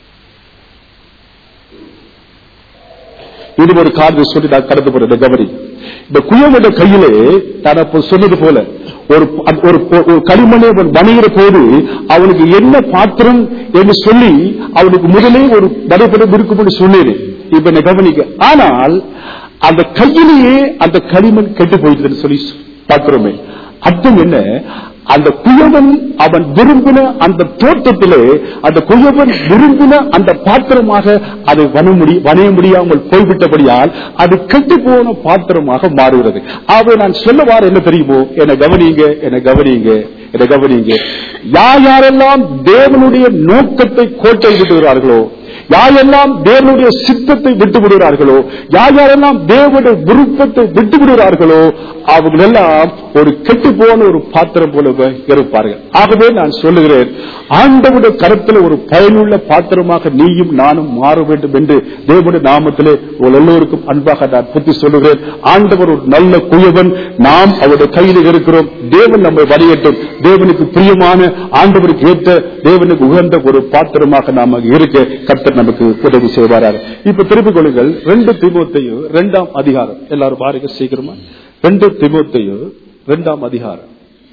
இது ஒரு காரணம் சொல்லி நான் கடந்து போறேன் இந்த கவனி இந்த குயவனுடைய கையிலே நான் அப்போ சொன்னது போல ஒரு ஒரு ஒரு களிமண்ணை அவன் வணிகிற போது அவனுக்கு என்ன பாத்திரம் என்று சொல்லி அவனுக்கு முதலே ஒரு நடைபெறும் இருக்கும்னு சொன்னேன் இப்ப என்ன கவனிக்க ஆனால் அந்த கையிலேயே அந்த களிமண் கெட்டு போயிடுதுன்னு சொல்லி பார்க்கிறோமே அர்த்தம் என்ன அந்த குயவன் அவன் விரும்பின அந்த தோட்டத்திலே அந்த குயவன் விரும்பின அந்த பாத்திரமாக அதை வன முடி வணைய முடியாமல் போய்விட்டபடியால் அது கெட்டு போன பாத்திரமாக மாறுகிறது ஆகவே நான் சொல்ல வார என்ன தெரியுமோ என்னை கவனிங்க என்னை கவனிங்க என்னை கவனிங்க யார் யாரெல்லாம் தேவனுடைய நோக்கத்தை கோட்டை விடுகிறார்களோ யாரெல்லாம் தேவனுடைய சித்தத்தை விட்டு விடுகிறார்களோ யார் யாரெல்லாம் தேவனுடைய விருப்பத்தை விட்டு விடுகிறார்களோ அவங்க எல்லாம் ஒரு கெட்டு போன ஒரு பாத்திரம் போல இருப்பார்கள் ஆகவே நான் சொல்லுகிறேன் ஆண்டவுடைய கருத்தில் ஒரு பயனுள்ள பாத்திரமாக நீயும் நானும் மாற வேண்டும் என்று தேவனுடைய நாமத்திலே உங்கள் எல்லோருக்கும் அன்பாக நான் புத்தி சொல்லுகிறேன் ஆண்டவர் ஒரு நல்ல குயவன் நாம் அவருடைய கையில் இருக்கிறோம் தேவன் நம்மை வரையட்டும் தேவனுக்கு பிரியமான ஆண்டவருக்கு ஏற்ற தேவனுக்கு உகந்த ஒரு பாத்திரமாக நாம இருக்க கர்த்தர் நமக்கு உதவி செய்வாராக இப்ப திருப்பிக் கொள்ளுங்கள் ரெண்டு திமுத்தையும் ரெண்டாம் அதிகாரம் எல்லாரும் பாருங்க சீக்கிரமா ரெண்டு திமுத்தையும் ரெண்டாம் அதிகாரம்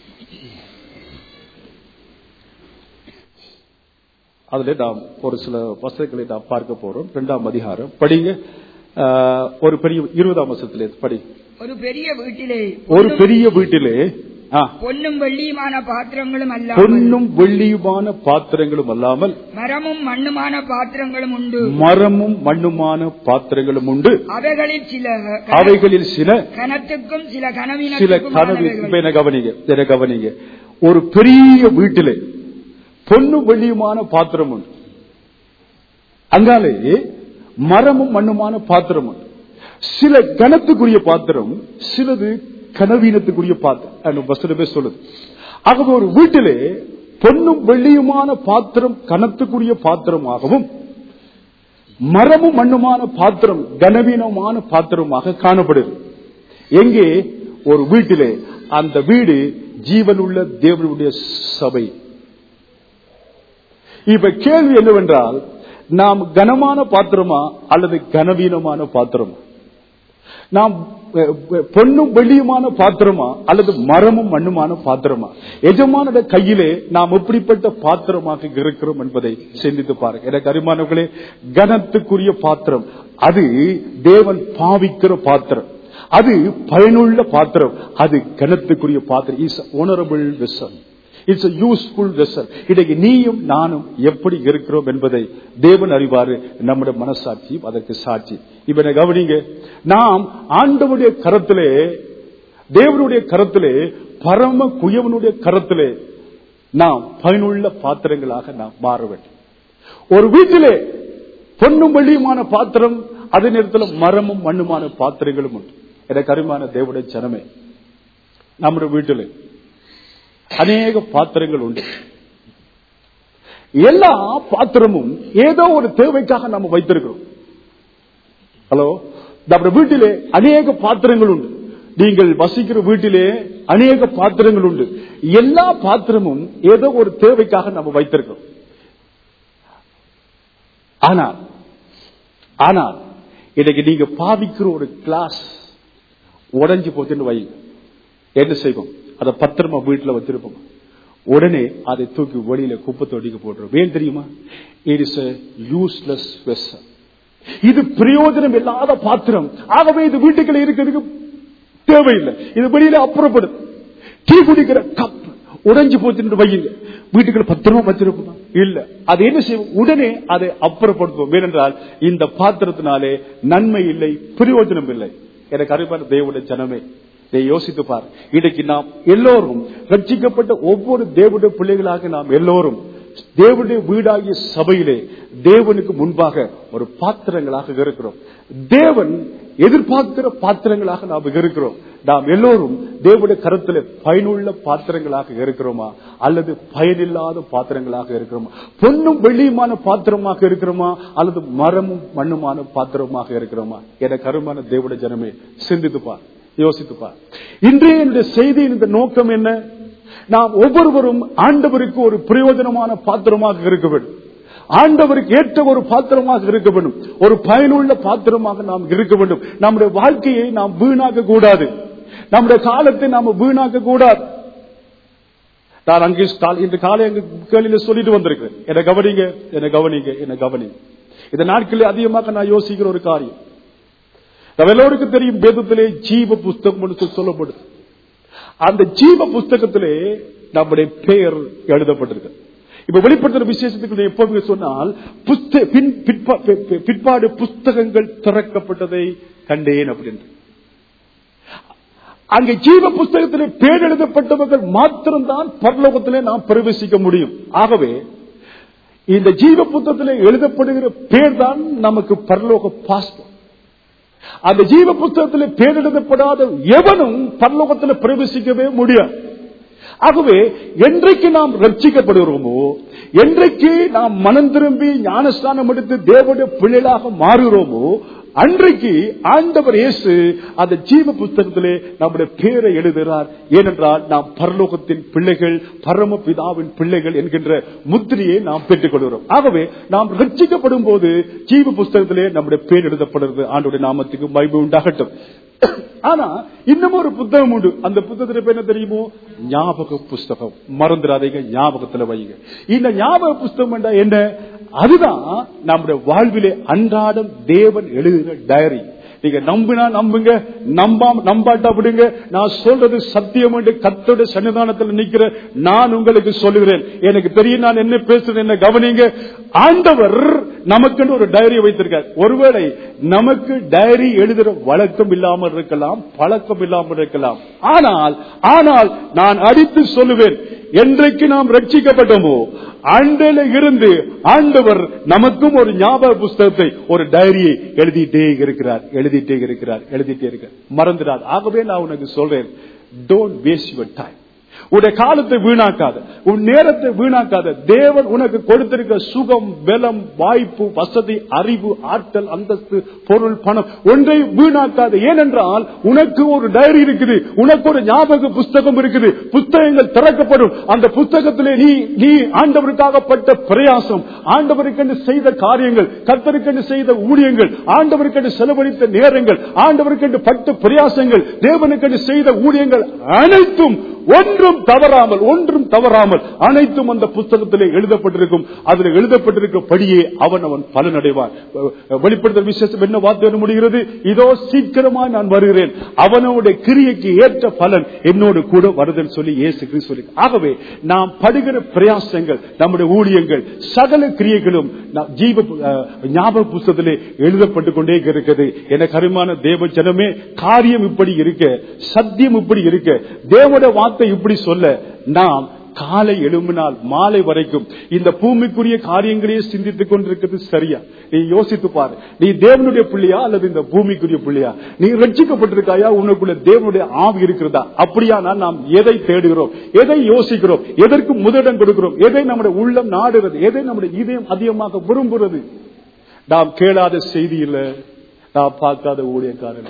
அதுல நாம் ஒரு சில வசதிகளை நாம் பார்க்க போறோம் இரண்டாம் அதிகாரம் படிங்க ஆஹ், ஒரு பெரிய இருபதாம் வருஷத்திலே படி ஒரு பெரிய வீட்டிலே ஒரு பெரிய வீட்டிலே ஆ, பொன்னும் வெள்ளியுமான பாத்திரங்களும் அல்லாமல் பொன்னும் வெள்ளியுமான பாத்திரங்களும் அல்லாமல் மரமும் மண்ணுமான பாத்திரங்களும் உண்டு மரமும் மண்ணுமான பாத்திரங்களும் உண்டு அவைகளில் சில அவைகளில் சில கனத்துக்கும் சில சில கனவீனத்துக்கும் கனவு இப்ப என்ன கவனிங்க என்ன கவனிங்க ஒரு பெரிய வீட்டிலே பொன்னு வெள்ளியுமான பாத்திரம் உண்டு அங்காலே மரமும் மண்ணுமான பாத்திரம் உண்டு சில கனத்துக்குரிய பாத்திரம் சிலது கனவீனத்துக்குரிய பாத்திரம் வசனமே சொல்லுது ஆகவே ஒரு வீட்டிலே பொன்னும் வெள்ளியுமான பாத்திரம் கனத்துக்குரிய பாத்திரமாகவும் மரமும் மண்ணுமான பாத்திரம் கனவீனமான பாத்திரமாக காணப்படுது எங்கே ஒரு வீட்டிலே அந்த வீடு ஜீவனுள்ள தேவனுடைய சபை இப்ப கேள்வி என்னவென்றால் நாம் கனமான பாத்திரமா அல்லது கனவீனமான பாத்திரமா நாம் அஹ், அஹ், பொன்னும் வெள்ளியுமான பாத்திரமா அல்லது மரமும் மண்ணுமான பாத்திரமா எஜமானோட கையிலே நாம் எப்படிப்பட்ட பாத்திரமாக இருக்கிறோம் என்பதை சிந்தித்து பாருங்க எனக்கு அருமானவர்களே கனத்துக்குரிய பாத்திரம் அது தேவன் பாவிக்கிற பாத்திரம் அது பயனுள்ள பாத்திரம் அது கனத்துக்குரிய பாத்திரம் is honourable vessel it's useful vessel இன்றைக்கு நீயும் நானும் எப்படி இருக்கிறோம் என்பதை தேவன் அறிவாரு நம்முடைய மனசாட்சியும் அதற்கு சாட்சி இப்ப என்ன கவனிங்க நாம் ஆண்டவருடைய கரத்திலே தேவனுடைய கரத்திலே பரம குயவனுடைய கரத்திலே நாம் பயனுள்ள பாத்திரங்களாக நாம் மாற வேண்டும் ஒரு வீட்டிலே பொன்னும் வெள்ளியுமான பாத்திரம் அதே நேரத்தில் மரமும் மண்ணுமான பாத்திரங்களும் உண்டு எனக்கு அருமையான தேவனுடைய ஜனமே நம்முடைய வீட்டிலே அநேக பாத்திரங்கள் உண்டு எல்லா பாத்திரமும் ஏதோ ஒரு தேவைக்காக நம்ம வைத்திருக்கிறோம் ஹலோ நம்முடைய வீட்டிலே அநேக பாத்திரங்கள் உண்டு நீங்கள் வசிக்கிற வீட்டிலே அநேக பாத்திரங்கள் உண்டு எல்லா பாத்திரமும் ஏதோ ஒரு தேவைக்காக நம்ம வைத்திருக்கிறோம் ஆனால் ஆனால் இன்னைக்கு நீங்க பாவிக்கிற ஒரு கிளாஸ் உடைஞ்சு போச்சுன்னு வை என்ன செய்வோம் அதை பத்திரமா வீட்டுல வச்சிருப்போம் உடனே அதை தூக்கி வெளியில குப்பை தொடிக்கு போட்டுரும் ஏன் தெரியுமா இட் இஸ் யூஸ்லெஸ் வெசல் இது பிரயோஜனம் இல்லாத பாத்திரம் ஆகவே இது வீட்டுக்குள்ள இருக்கிறதுக்கு தேவையில்லை இது வெளியில அப்புறப்படுது டீ குடிக்கிற கப் உடைஞ்சு போச்சுன்னு வையுங்க வீட்டுக்குள்ள பத்திரமா வச்சிருப்போமா இல்ல அது என்ன செய்வோம் உடனே அதை அப்புறப்படுத்துவோம் ஏனென்றால் இந்த பாத்திரத்தினாலே நன்மை இல்லை பிரயோஜனம் இல்லை எனக்கு அறிவான தேவனுடைய ஜனமே இதை யோசித்து பார் இன்னைக்கு நாம் எல்லோரும் ரட்சிக்கப்பட்ட ஒவ்வொரு தேவனுடைய பிள்ளைகளாக நாம் எல்லோரும் தேவனுடைய வீடாகிய சபையிலே தேவனுக்கு முன்பாக ஒரு பாத்திரங்களாக இருக்கிறோம் தேவன் எதிர்பார்க்கிற பாத்திரங்களாக நாம் இருக்கிறோம் நாம் எல்லோரும் தேவனுடைய கருத்துல பயனுள்ள பாத்திரங்களாக இருக்கிறோமா அல்லது பயனில்லாத பாத்திரங்களாக இருக்கிறோமா பொன்னும் வெள்ளியுமான பாத்திரமாக இருக்கிறோமா அல்லது மரமும் மண்ணுமான பாத்திரமாக இருக்கிறோமா என கருமான தேவனுடைய ஜனமே சிந்தித்துப்பார் யோசித்துப்பார் இன்றைய என்னுடைய செய்தியின் இந்த நோக்கம் என்ன நாம் ஒவ்வொருவரும் ஆண்டவருக்கு ஒரு பிரயோஜனமான பாத்திரமாக இருக்க வேண்டும் ஆண்டவருக்கு ஏற்ற ஒரு பாத்திரமாக இருக்க வேண்டும் ஒரு பயனுள்ள பாத்திரமாக நாம் இருக்க வேண்டும் நம்முடைய வாழ்க்கையை நாம் வீணாக்க கூடாது நம்முடைய காலத்தை நாம் வீணாக்க கூடாது நான் அங்கே கால- இன்று காலை அங்கு கேள்வியில சொல்லிட்டு வந்திருக்கிறேன் என்ன கவனிங்க என்ன கவனிங்க என்ன கவனிங்க இந்த நாட்களில் அதிகமாக நான் யோசிக்கிற ஒரு காரியம் நம்ம எல்லோருக்கும் தெரியும் வேதத்திலே ஜீவ புஸ்தகம் என்று சொல்லி சொல்லப்படுது அந்த ஜீவ புஸ்தகத்திலே நம்முடைய பெயர் எழுதப்பட்டிருக்கு இப்ப வெளிப்படுத்துற விசேஷத்துக்கு எப்போதுமே சொன்னால் புஸ்த பின் பிற்பா- பி- பி- பிற்பாடு புஸ்தகங்கள் திறக்கப்பட்டதை கண்டேன் அப்படின்னு அங்கே ஜீவ புஸ்தகத்திலே பேர் எழுதப்பட்டவர்கள் மாத்திரம்தான் பரலோகத்திலே நாம் பிரவேசிக்க முடியும் ஆகவே இந்த ஜீவ புத்தகத்திலே எழுதப்படுகிற பேர் தான் நமக்கு பரலோக பாஸ்போர்ட் அந்த ஜீவ புத்தகத்தில் பேர் எழுதப்படாத எவனும் பரலோகத்தில் பிரவேசிக்கவே முடியாது ஆகவே என்றைக்கு நாம் ரட்சிக்கப்படுகிறோமோ என்றைக்கு நாம் மனம் திரும்பி ஞானஸ்தானம் எடுத்து தேவனுடைய பிள்ளைகளாக மாறுகிறோமோ அன்றைக்கு ஆண்டவர் இயேசு அந்த ஜீவ புஸ்தகத்திலே நம்முடைய பேரை எழுதுகிறார் ஏனென்றால் நாம் பரலோகத்தின் பிள்ளைகள் பரம பிதாவின் பிள்ளைகள் என்கின்ற முத்திரையை நாம் பெற்றுக் கொள்கிறோம் ஆகவே நாம் ரட்சிக்கப்படும் போது ஜீவ புஸ்தகத்திலே நம்முடைய பேர் எழுதப்படுகிறது ஆண்டுடைய நாமத்துக்கு மகிமை உண்டாகட்டும் ஆனா இன்னும் ஒரு புத்தகம் உண்டு அந்த புத்தகத்துல பேர் என்ன தெரியுமோ ஞாபக புஸ்தகம் மறந்துடாதீங்க ஞாபகத்துல வைங்க இந்த ஞாபக புஸ்தகம் என்றா என்ன அதுதான் நம்முடைய வாழ்விலே அன்றாடம் தேவன் எழுதுகிற டைரி நீங்க நம்பினா நம்புங்க நம்பாம நம்பாட்டா விடுங்க நான் சொல்றது சத்தியம் என்று கத்தோட சன்னிதானத்தில் நிக்கிற நான் உங்களுக்கு சொல்லுகிறேன் எனக்கு தெரியும் நான் என்ன பேசுறேன் என்ன கவனிங்க ஆண்டவர் நமக்கு ஒரு டைரி வைத்திருக்கார் ஒருவேளை நமக்கு டைரி எழுதுற வழக்கம் இல்லாமல் இருக்கலாம் பழக்கம் இல்லாமல் இருக்கலாம் ஆனால் ஆனால் நான் அடித்து சொல்லுவேன் என்றைக்கு நாம் ரட்சிக்கப்பட்டோமோ அன்றையில இருந்து ஆண்டவர் நமக்கும் ஒரு ஞாபக புஸ்தகத்தை ஒரு டைரியை எழுதிட்டே இருக்கிறார் எழுதிட்டே இருக்கிறார் எழுதிட்டே இருக்கிறார் மறந்துடாது ஆகவே நான் உனக்கு சொல்றேன் டோன்ட் வேஸ்ட் யுவர் டைம் உடைய காலத்தை வீணாக்காத உன் நேரத்தை வீணாக்காத தேவன் உனக்கு கொடுத்திருக்க சுகம் பலம் வாய்ப்பு வசதி அறிவு ஆற்றல் அந்தஸ்து பொருள் பணம் ஒன்றை வீணாக்காத ஏனென்றால் உனக்கு ஒரு டைரி இருக்குது உனக்கு ஒரு ஞாபக புஸ்தகம் இருக்குது புத்தகங்கள் திறக்கப்படும் அந்த புத்தகத்திலே நீ நீ ஆண்டவருக்காகப்பட்ட பிரயாசம் ஆண்டவருக்கென்று செய்த காரியங்கள் கர்த்தருக்கென்று செய்த ஊழியங்கள் ஆண்டவருக்கென்று செலவழித்த நேரங்கள் ஆண்டவருக்கென்று பட்ட பிரயாசங்கள் தேவனுக்கென்று செய்த ஊழியங்கள் அனைத்தும் ஒன்றும் தவறாமல் ஒன்றும் தவறாமல் அனைத்தும் அந்த புஸ்தகத்திலே எழுதப்பட்டிருக்கும் அதில் எழுதப்பட்டிருக்கப்படியே அவன் அவன் பலனடைவான் வெளிப்படுத்தல் விசேஷம் என்ன வார்த்தை வர முடிகிறது இதோ சீக்கிரமா நான் வருகிறேன் அவனுடைய கிரியைக்கு ஏற்ற பலன் என்னோடு கூட வருதல் சொல்லி இயேசு கிறிஸ்து சொல்லி ஆகவே நாம் படுகிற பிரயாசங்கள் நம்முடைய ஊழியங்கள் சகல கிரியைகளும் நாம் ஜீவ அஹ், ஞாபக புஸ்தகத்திலே எழுதப்பட்டுக் கொண்டே இருக்கிறது என கருமான தேவ ஜனமே காரியம் இப்படி இருக்க சத்தியம் இப்படி இருக்க தேவனுடைய வார்த்தை இப்படி சொல்ல நாம் காலை எழும்பினால் மாலை வரைக்கும் இந்த பூமிக்குரிய காரியங்களையே சிந்தித்துக் கொண்டிருக்கிறது சரியா நீ யோசித்து பாரு நீ தேவனுடைய பிள்ளையா அல்லது இந்த பூமிக்குரிய பிள்ளையா நீ ரட்சிக்கப்பட்டிருக்காயா உனக்குள்ள தேவனுடைய ஆவி இருக்கிறதா அப்படியானால் நாம் எதை தேடுகிறோம் எதை யோசிக்கிறோம் எதற்கு முதலிடம் கொடுக்கிறோம் எதை நம்முடைய உள்ளம் நாடுகிறது எதை நம்முடைய இதயம் அதிகமாக விரும்புகிறது நாம் கேளாத செய்தி இல்ல நாம் பார்க்காத ஊழியக்காரன்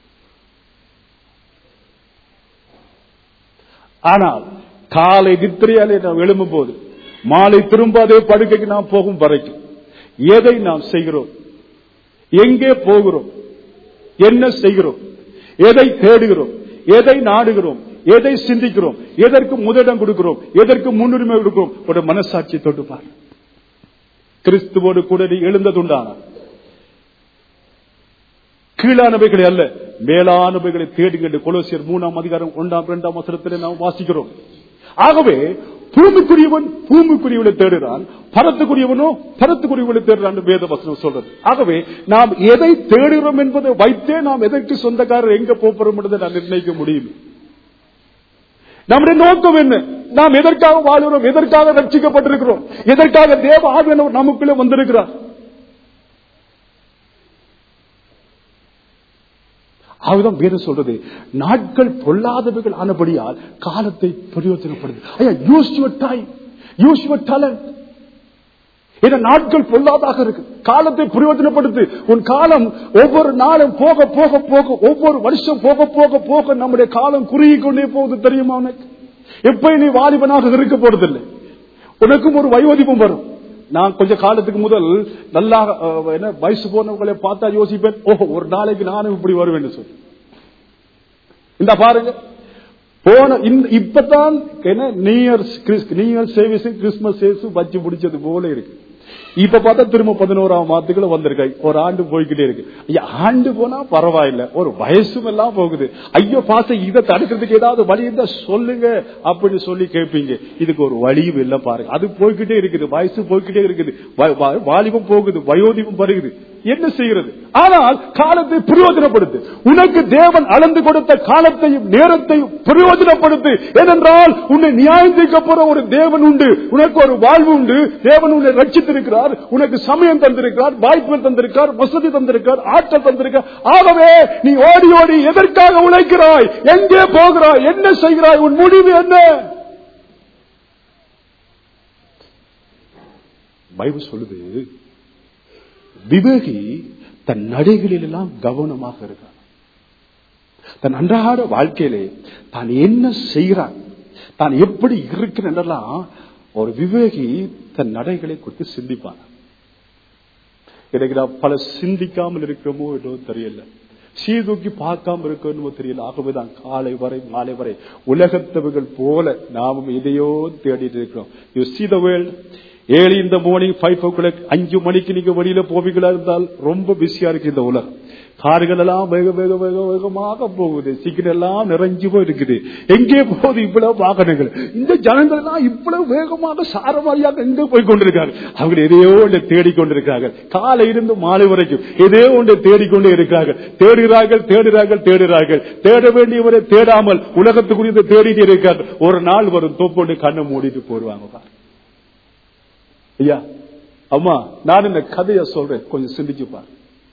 ஆனால் காலை நித்திரையாலே நாம் எழும்பும் போது மாலை திரும்ப அதே படுக்கைக்கு நாம் போகும் வரைக்கும் எதை நாம் செய்கிறோம் எங்கே போகிறோம் என்ன செய்கிறோம் எதை தேடுகிறோம் எதை நாடுகிறோம் எதை சிந்திக்கிறோம் எதற்கு முதலிடம் கொடுக்கிறோம் எதற்கு முன்னுரிமை கொடுக்கிறோம் ஒரு மனசாட்சி தொட்டு பார் கிறிஸ்துவோடு கூட நீ எழுந்ததுண்டான கீழானவைகளை அல்ல மேலானவைகளை தேடுங்க என்று கொலோசியர் மூணாம் அதிகாரம் ஒன்றாம் இரண்டாம் வசனத்தில் நாம் வாசிக்கிறோம் ஆகவே பூமிக்குரியவன் பூமிக்குரியவனை தேடுகிறான் பரத்துக்குரியவனோ பரத்துக்குரியவனை தேடுறான் என்று வேத வசனம் சொல்றது ஆகவே நாம் எதை தேடுகிறோம் என்பதை வைத்தே நாம் எதற்கு சொந்தக்காரர் எங்க போறோம் என்பதை நான் நிர்ணயிக்க முடியும் நம்முடைய நோக்கம் என்ன நாம் எதற்காக வாழ்கிறோம் எதற்காக ரட்சிக்கப்பட்டிருக்கிறோம் எதற்காக தேவ ஆவியானவர் நமக்குள்ளே வந்திருக்கிறார் அதுதான் வேதம் சொல்றது நாட்கள் பொல்லாதவைகள் ஆனபடியால் காலத்தை பிரயோஜனப்படுது ஐயா use your time use your talent இந்த நாட்கள் பொல்லாதாக இருக்கு காலத்தை பிரயோஜனப்படுத்து உன் காலம் ஒவ்வொரு நாளும் போக போக போக ஒவ்வொரு வருஷம் போக போக போக நம்முடைய காலம் குறுகி கொண்டே போகுது தெரியுமா உனக்கு எப்ப நீ வாலிபனாக இருக்க போறதில்லை உனக்கும் ஒரு வயோதிபம் வரும் நான் கொஞ்ச காலத்துக்கு முதல் நல்லா அஹ், என்ன வயசு போனவங்களை பார்த்தா யோசிப்பேன் ஓஹோ ஒரு நாளைக்கு நானும் இப்படி வருவேன் சொல்லி இந்த பாருங்க போன இந்த- இப்பதான் என்ன new year new year சேவிஸ் Christmas சேவிஸ் வச்சு பிடிச்சது போல இருக்கு இப்ப பார்த்தா திரும்ப பதினோராம் மாதத்துக்குள்ள வந்திருக்காய் ஒரு ஆண்டு போய்கிட்டே இருக்கு ஐயா ஆண்டு போனா பரவாயில்ல ஒரு வயசும் எல்லாம் போகுது ஐயோ பாச இதை தடுக்கிறதுக்கு ஏதாவது வழி இருந்தா சொல்லுங்க அப்படின்னு சொல்லி கேட்பீங்க இதுக்கு ஒரு வழியும் இல்ல பாருங்க அது போய்கிட்டே இருக்குது வயசு போய்கிட்டே இருக்குது வ- வ- வாலிபம் போகுது வயோதிபம் வருகுது என்ன செய்கிறது ஆனால் காலத்தை பிரயோஜனப்படுத்து உனக்கு தேவன் அளந்து கொடுத்த காலத்தையும் நேரத்தையும் பிரயோஜனப்படுத்து ஏனென்றால் உன்னை நியாயம் தீர்க்க போற ஒரு தேவன் உண்டு உனக்கு ஒரு வாழ்வு உண்டு தேவன் உன்னை ரட்சித்திருக்கிறார் உனக்கு சமயம் தந்திருக்கிறார் வாய்ப்பு தந்திருக்கிறார் வசதி தந்திருக்கிறார் ஆற்றல் தந்திருக்கிறார் ஆகவே நீ ஓடி ஓடி எதற்காக உழைக்கிறாய் எங்கே போகிறாய் என்ன செய்கிறாய் உன் முடிவு என்ன பைபிள் சொல்லுது விவேகி தன் நடைகளில் எல்லாம் கவனமாக இருக்கிறான் தன் அன்றாட வாழ்க்கையிலே தான் என்ன செய்கிறான் தான் எப்படி இருக்கிறேன் என்றெல்லாம் ஒரு விவேகி தன் நடைகளை குறித்து சிந்திப்பான் எனக்கு நான் பல சிந்திக்காமல் இருக்கிறோமோ என்னோ தெரியல சீதூக்கி பார்க்காம இருக்கணுமோ தெரியல ஆகவே தான் காலை வரை மாலை வரை உலகத்தவர்கள் போல நாமும் இதையோ தேடிட்டு இருக்கிறோம் யூ சி த வேர்ல்ட் ஏழு இந்த மார்னிங் ஃபைவ் ஓ கிளாக் அஞ்சு மணிக்கு நீங்க வெளியில போவீங்களா இருந்தால் ரொம்ப பிஸியா இருக்கு இந்த உலகம் கார்கள் எல்லாம் வேக வேக வேக வேகமாக போகுது சிக்கன் எல்லாம் நிறைஞ்சு போய் இருக்குது எங்கே போகுது இவ்வளவு வாகனங்கள் இந்த ஜனங்கள் எல்லாம் இவ்வளவு வேகமாக சாரமாரியாக எங்க போய் கொண்டிருக்காங்க அவங்க எதையோ ஒன்றை தேடிக்கொண்டிருக்கிறார்கள் காலை இருந்து மாலை வரைக்கும் எதையோ ஒன்றை தேடிக்கொண்டே இருக்கிறார்கள் தேடுகிறார்கள் தேடுகிறார்கள் தேடுகிறார்கள் தேட வேண்டியவரை தேடாமல் உலகத்துக்குரியதை தேடிட்டு இருக்கார்கள் ஒரு நாள் வரும் தொப்பொண்டு கண்ணை மூடிட்டு போடுவாங்க பாரு. ஐயா அம்மா நான் இந்த கதையை சொல்றேன் கொஞ்சம் சிந்திச்சு பாரு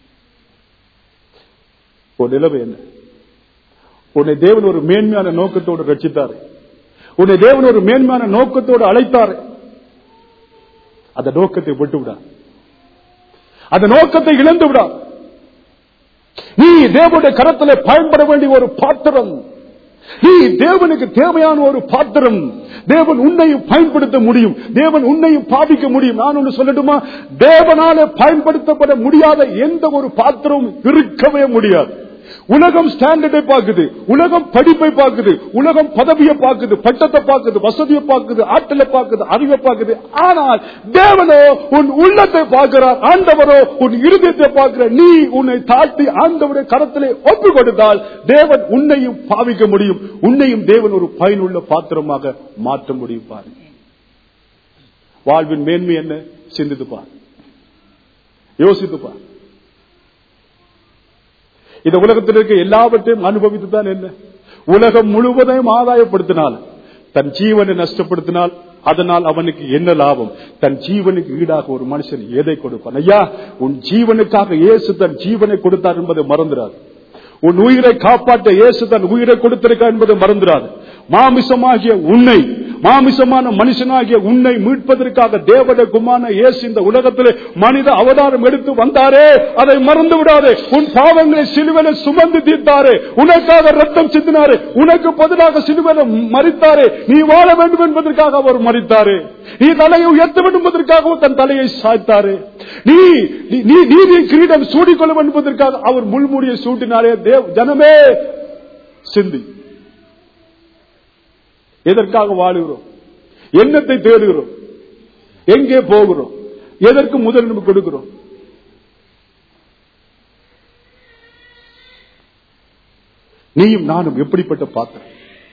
உன் நிலைமை என்ன உன்னை தேவன் ஒரு மேன்மையான நோக்கத்தோடு ரட்சித்தார் உன்னை தேவன் ஒரு மேன்மையான நோக்கத்தோடு அழைத்தார் அந்த நோக்கத்தை விட்டு விடா அந்த நோக்கத்தை இழந்து விடா நீ தேவனுடைய கரத்திலே பயன்பட வேண்டிய ஒரு பாத்திரம் நீ தேவனுக்கு தேவையான ஒரு பாத்திரம் தேவன் உன்னையும் பயன்படுத்த முடியும் தேவன் உன்னையும் பாதிக்க முடியும் நான் ஒன்று சொல்லட்டுமா தேவனால பயன்படுத்தப்பட முடியாத எந்த ஒரு பாத்திரமும் இருக்கவே முடியாது உலகம் ஸ்டாண்டர்டை பார்க்குது உலகம் படிப்பை பார்க்குது உலகம் பதவியை பார்க்குது பட்டத்தை பார்க்குது வசதியை பார்க்குது ஆற்றலை பார்க்குது அறிவை பார்க்குது ஆனால் தேவனோ உன் உள்ளத்தை பார்க்கிறார் ஆண்டவரோ உன் இருதயத்தை பார்க்கிற நீ உன்னை தாழ்த்தி ஆண்டவருடைய கரத்திலே ஒப்பு கொடுத்தால் தேவன் உன்னையும் பாவிக்க முடியும் உன்னையும் தேவன் ஒரு பயனுள்ள பாத்திரமாக மாற்ற முடியும் பாரு வாழ்வின் மேன்மை என்ன சிந்தித்து பார் யோசித்து பார் இந்த உலகத்தில் இருக்க எல்லாவற்றையும் அனுபவித்து தான் என்ன உலகம் முழுவதையும் ஆதாயப்படுத்தினால் தன் ஜீவனை நஷ்டப்படுத்தினால் அதனால் அவனுக்கு என்ன லாபம் தன் ஜீவனுக்கு ஈடாக ஒரு மனுஷன் எதை கொடுப்பான் ஐயா உன் ஜீவனுக்காக இயேசு தன் ஜீவனை கொடுத்தார் என்பதை மறந்துடாது உன் உயிரை காப்பாற்ற இயேசு தன் உயிரை கொடுத்திருக்கார் என்பதை மறந்துடாது மாமிசமாகிய உன்னை மாமிசமான மனுஷனாகிய உன்னை மீட்பதற்காக தேவட குமான இயேசு இந்த உலகத்திலே மனித அவதாரம் எடுத்து வந்தாரே அதை மறந்து விடாதே உன் பாவங்களை சிலுவையில சுமந்து தீர்த்தாரே உனக்காக ரத்தம் சிந்தினாரே உனக்கு பதிலாக சிலுவையில மறித்தாரே நீ வாழ வேண்டும் என்பதற்காக அவர் மறித்தாரே நீ தலையை உயர்த்த வேண்டும் என்பதற்காக தன் தலையை சாய்த்தாரே நீ நீ- நீ நீதி கிரீடம் சூடிக்கொள்ள வேண்டும் என்பதற்காக அவர் முள்மூடியை சூட்டினாரே தேவ் ஜனமே சிந்தி எதற்காக வாழுகிறோம் என்னத்தை தேடுகிறோம் எங்கே போகிறோம் எதற்கு முதல் நம்ம கொடுக்கிறோம் நீயும் நானும் எப்படிப்பட்ட பாத்திரம்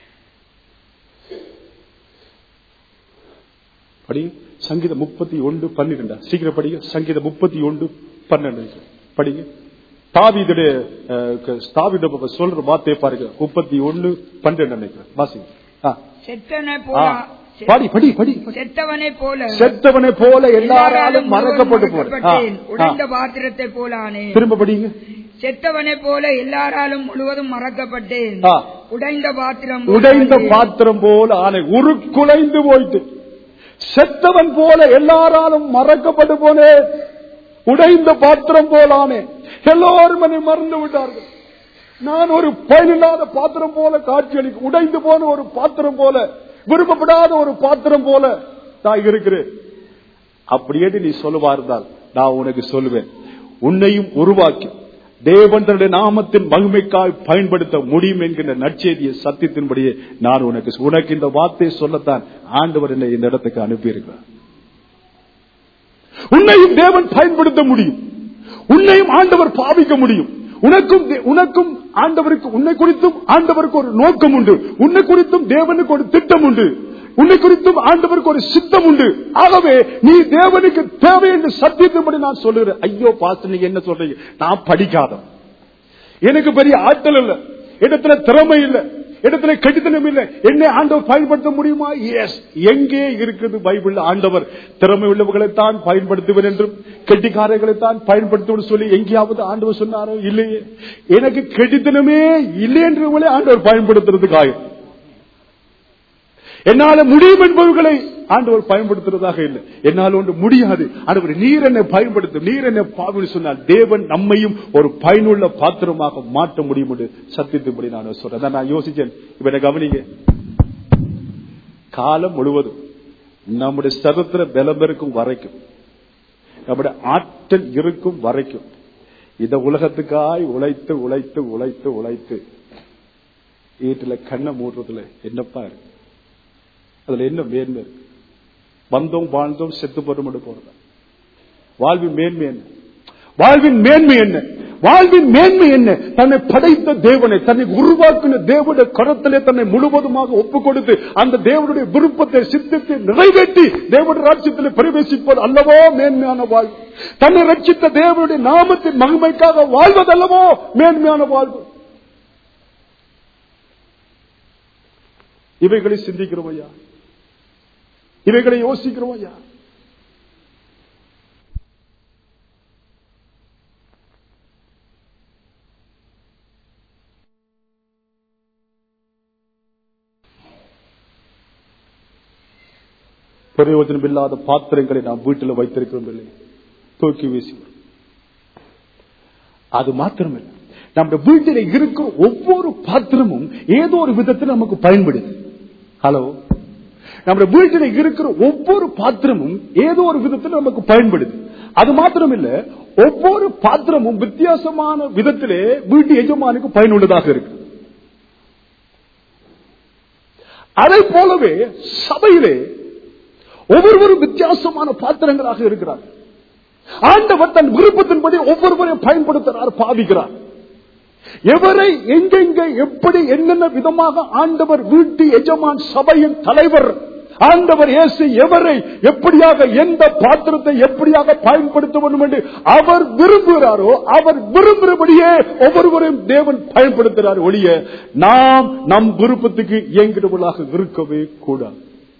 படி சங்கீதம் முப்பத்தி ஒன்று பன்னிரெண்டா சீக்கிரம் படிங்க சங்கீதம் முப்பத்தி ஒன்று பன்னெண்டு படிங்க தாவிதுடைய தாவிட சொல்ற வார்த்தையை பாருங்க முப்பத்தி ஒன்னு பன்னெண்டு நினைக்கிறேன் வாசிங்க ஆ. செத்தனை ஆ. போல படி படி படி செத்தவனை போல செத்தவனை போல எல்லாராலும் மறக்கப்பட்டு போறேன் மறக்கப்பட்டேன். உடைந்த பாத்திரத்தை போல ஆனேன் திரும்ப படிங்க செத்தவனை போல எல்லாராலும் முழுவதும் மறக்கப்பட்டேன் ஆ. உடைந்த பாத்திரம் போல உடைந்த ஆனேன். பாத்திரம் போல ஆனை உருக்குலைந்து போயிட்டு செத்தவன் போல எல்லாராலும் மறக்கப்பட்டு போனேன் உடைந்த பாத்திரம் போல ஆனேன் எல்லோரும் என்னை மறந்து விட்டார்கள் நான் ஒரு பயனில்லாத பாத்திரம் போல காட்சியளிக்க உடைந்து போன ஒரு பாத்திரம் போல விரும்பப்படாத ஒரு பாத்திரம் போல நான் இருக்கிறேன் அப்படியே நீ சொல்லுவா இருந்தால் நான் உனக்கு சொல்லுவேன் உன்னையும் உருவாக்கி தேவன் தன்னுடைய நாமத்தின் மகிமைக்காய் பயன்படுத்த முடியும் என்கின்ற நற்செய்திய சத்தியத்தின்படியே நான் உனக்கு உனக்கு இந்த வார்த்தையை சொல்லத்தான் ஆண்டவர் என்னை இந்த இடத்துக்கு அனுப்பியிருக்கிறார் உன்னையும் தேவன் பயன்படுத்த முடியும் உன்னையும் ஆண்டவர் பாவிக்க முடியும் உனக்கும் தே- உனக்கும் ஆண்டவருக்கு உன்னை குறித்தும் ஆண்டவருக்கு ஒரு நோக்கம் உண்டு உன்னை குறித்தும் தேவனுக்கு ஒரு திட்டம் உண்டு உன்னை குறித்தும் ஆண்டவருக்கு ஒரு சித்தம் உண்டு ஆகவே நீ தேவனுக்கு தேவை என்று சத்தியத்தின்படி நான் சொல்லுகிறேன் ஐயோ பாஸ்டர் நீங்க என்ன சொல்றீங்க நான் படிக்காதவன் எனக்கு பெரிய ஆற்றல் இல்ல இடத்துல திறமை இல்ல இடத்துல கடிதனம் இல்ல என்னை ஆண்டவர் பயன்படுத்த முடியுமா எஸ் எங்கே இருக்குது பைபிள் ஆண்டவர் திறமை உள்ளவர்களைத்தான் பயன்படுத்துவேன் என்றும் கெட்டிக்காரர்களைத்தான் பயன்படுத்துவேன் சொல்லி எங்கேயாவது ஆண்டவர் சொன்னாரோ இல்லையே எனக்கு கெட்டித்தனமே இல்லை என்றவங்களே ஆண்டவர் பயன்படுத்துறதுக்கு ஆயும் என்னால முடியும் என்பவர்களை ஆண்டவர் பயன்படுத்துறதாக இல்லை என்னால் ஒன்று முடியாது ஆண்டவர் நீர் என்னை பயன்படுத்தும் நீர் என்னை பாவம் சொன்னால் தேவன் நம்மையும் ஒரு பயனுள்ள பாத்திரமாக மாற்ற முடியும் என்று சத்தியத்தின்படி நான் சொல்றேன் அதான் நான் யோசிச்சேன் இப்ப என்ன கவனிங்க காலம் முழுவதும் நம்முடைய சரத்திர பலம் இருக்கும் வரைக்கும் நம்முடைய ஆற்றல் இருக்கும் வரைக்கும் இந்த உலகத்துக்காய் உழைத்து உழைத்து உழைத்து உழைத்து வீட்டுல கண்ணை மூடுறதுல என்னப்பா இருக்கு அதுல என்ன மேன்மை இருக்கு வந்தோம் வாழ்ந்தோம் செத்து போறோம் போறது வாழ்வின் மேன்மை என்ன வாழ்வின் மேன்மை என்ன வாழ்வின் மேன்மை என்ன தன்னை படைத்த தேவனை தன்னை உருவாக்கின தேவனுடைய கரத்திலே தன்னை முழுவதுமாக ஒப்புக் கொடுத்து அந்த தேவனுடைய விருப்பத்தை சித்தத்தை நிறைவேற்றி தேவனுடைய ராஜ்யத்தில் பிரவேசிப்பது அல்லவோ மேன்மையான வாழ்வு தன்னை ரட்சித்த தேவனுடைய நாமத்தின் மகிமைக்காக வாழ்வதல்லவோ மேன்மையான வாழ்வு இவைகளை சிந்திக்கிறோம் ஐயா இவைகளை யோசிக்கிறோம் ஐயா பிரயோஜனம் இல்லாத பாத்திரங்களை நாம் வீட்டில் வைத்திருக்கிறோம் இல்லை தூக்கி வீசுகிறோம் அது மாத்திரமில்லை நம்முடைய வீட்டில் இருக்கிற ஒவ்வொரு பாத்திரமும் ஏதோ ஒரு விதத்தில் நமக்கு பயன்படுது ஹலோ நம்முடைய வீட்டில் இருக்கிற ஒவ்வொரு பாத்திரமும் ஏதோ ஒரு விதத்தில் நமக்கு பயன்படுது அது மாத்திரம் இல்ல ஒவ்வொரு பாத்திரமும் வித்தியாசமான விதத்திலே வீட்டு எஜமானுக்கு பயனுள்ளதாக இருக்கு அதை போலவே சபையிலே ஒவ்வொருவரும் வித்தியாசமான பாத்திரங்களாக இருக்கிறார் ஆண்டவர் தன் விருப்பத்தின்படி ஒவ்வொருவரையும் பயன்படுத்துகிறார் பாவிக்கிறார் எவரை எங்கெங்க எப்படி என்னென்ன விதமாக ஆண்டவர் வீட்டு எஜமான் சபையின் தலைவர் ஆண்டவர் இயேசு எவரை எப்படியாக எந்த பாத்திரத்தை எப்படியாக பயன்படுத்த வேண்டும் என்று அவர் விரும்புகிறாரோ அவர் விரும்புகிறபடியே ஒவ்வொருவரையும் தேவன் பயன்படுத்துகிறார் ஒழிய நாம் நம் விருப்பத்துக்கு இயங்கிடவர்களாக இருக்கவே கூடாது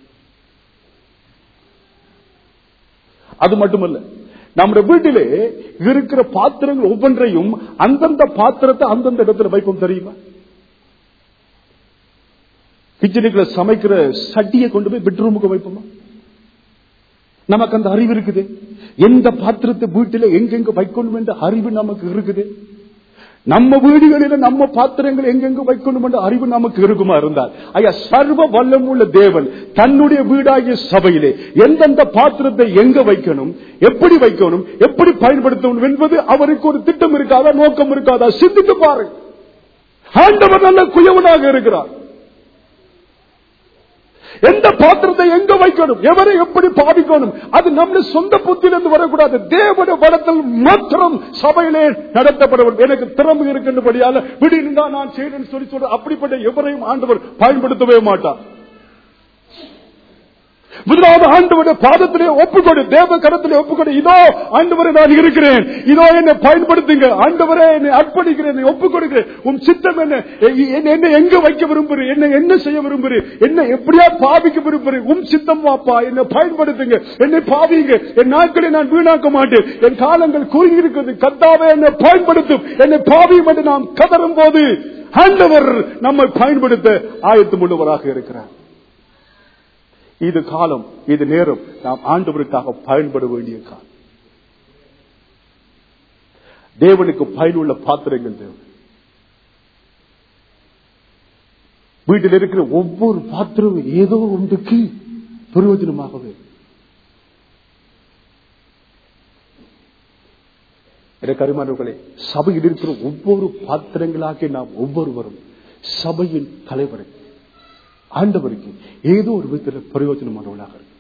அது மட்டுமல்ல நம்முடைய வீட்டிலே இருக்கிற பாத்திரங்கள் ஒவ்வொன்றையும் அந்தந்த பாத்திரத்தை அந்தந்த இடத்துல வைப்போம் தெரியுமா கிச்சனுக்குள்ள சமைக்கிற சட்டியை கொண்டு போய் பெட்ரூமுக்கு வைப்போமா நமக்கு அந்த அறிவு இருக்குது எந்த பாத்திரத்தை வீட்டில எங்கெங்க வைக்கணும் என்ற அறிவு நமக்கு இருக்குது நம்ம வீடுகளில நம்ம பாத்திரங்கள் எங்கெங்க வைக்கணும் என்ற அறிவு நமக்கு இருக்குமா இருந்தால் ஐயா சர்வ வல்லமுள்ள தேவன் தன்னுடைய வீடாகிய சபையிலே எந்தெந்த பாத்திரத்தை எங்க வைக்கணும் எப்படி வைக்கணும் எப்படி பயன்படுத்தணும் என்பது அவருக்கு ஒரு திட்டம் இருக்காதா நோக்கம் இருக்காதா சிந்தித்து பாருங்க ஆண்டவர் நல்ல குயவனாக இருக்கிறார் எந்த பாத்திரத்தை எங்க வைக்கணும் எவரை எப்படி பாதிக்கணும் அது நம்முடைய சொந்த புத்தியிலிருந்து வரக்கூடாது தேவனுடைய படத்தில் மாத்திரம் சபையிலே நடத்தப்பட வேண்டும் எனக்கு திறமை இருக்கின்றபடியால விடுங்க நான் செய்யணும்னு சொல்லி சொல்ற அப்படிப்பட்ட எவரையும் ஆண்டவர் பயன்படுத்தவே மாட்டார் முதலாவது ஆண்டவருடைய பாதத்திலே ஒப்புக்கொடு தேவ கரத்திலே ஒப்புக்கொடு இதோ ஆண்டவரை நான் இருக்கிறேன் இதோ என்னை பயன்படுத்துங்க ஆண்டவரே என்னை அர்ப்பணிக்கிறேன் என்னை ஒப்புக் கொடுக்கிறேன் உன் சித்தம் என்ன எ- என்னை என்னை எங்க வைக்க விரும்புறேன் என்ன என்ன செய்ய விரும்புறேன் என்ன எப்படியா பாவிக்க விரும்புறேன் உன் சித்தம் வாப்பா என்னை பயன்படுத்துங்க என்னை பாவிங்க என் நாட்களை நான் வீணாக்க மாட்டேன் என் காலங்கள் கூறி இருக்கிறது கத்தாவே என்னை பயன்படுத்தும் என்னை பாவியும் என்று நாம் கதறும் போது ஆண்டவர் நம்மை பயன்படுத்த ஆயத்தம் உள்ளவராக இருக்கிறார் இது காலம் இது நேரம் நாம் ஆண்டவருக்காக பயன்பட வேண்டிய காலம் தேவனுக்கு பயனுள்ள பாத்திரங்கள் தேவை வீட்டில் இருக்கிற ஒவ்வொரு பாத்திரமும் ஏதோ ஒன்றுக்கு பிரயோஜனமாகவே எனக்கு அருமானவர்களே சபையில் இருக்கிற ஒவ்வொரு பாத்திரங்களாக நாம் ஒவ்வொருவரும் சபையின் தலைவரை ஆண்டவருக்கு ஏதோ ஒரு விதத்தில் பிரயோஜனமானவளாக இருக்கு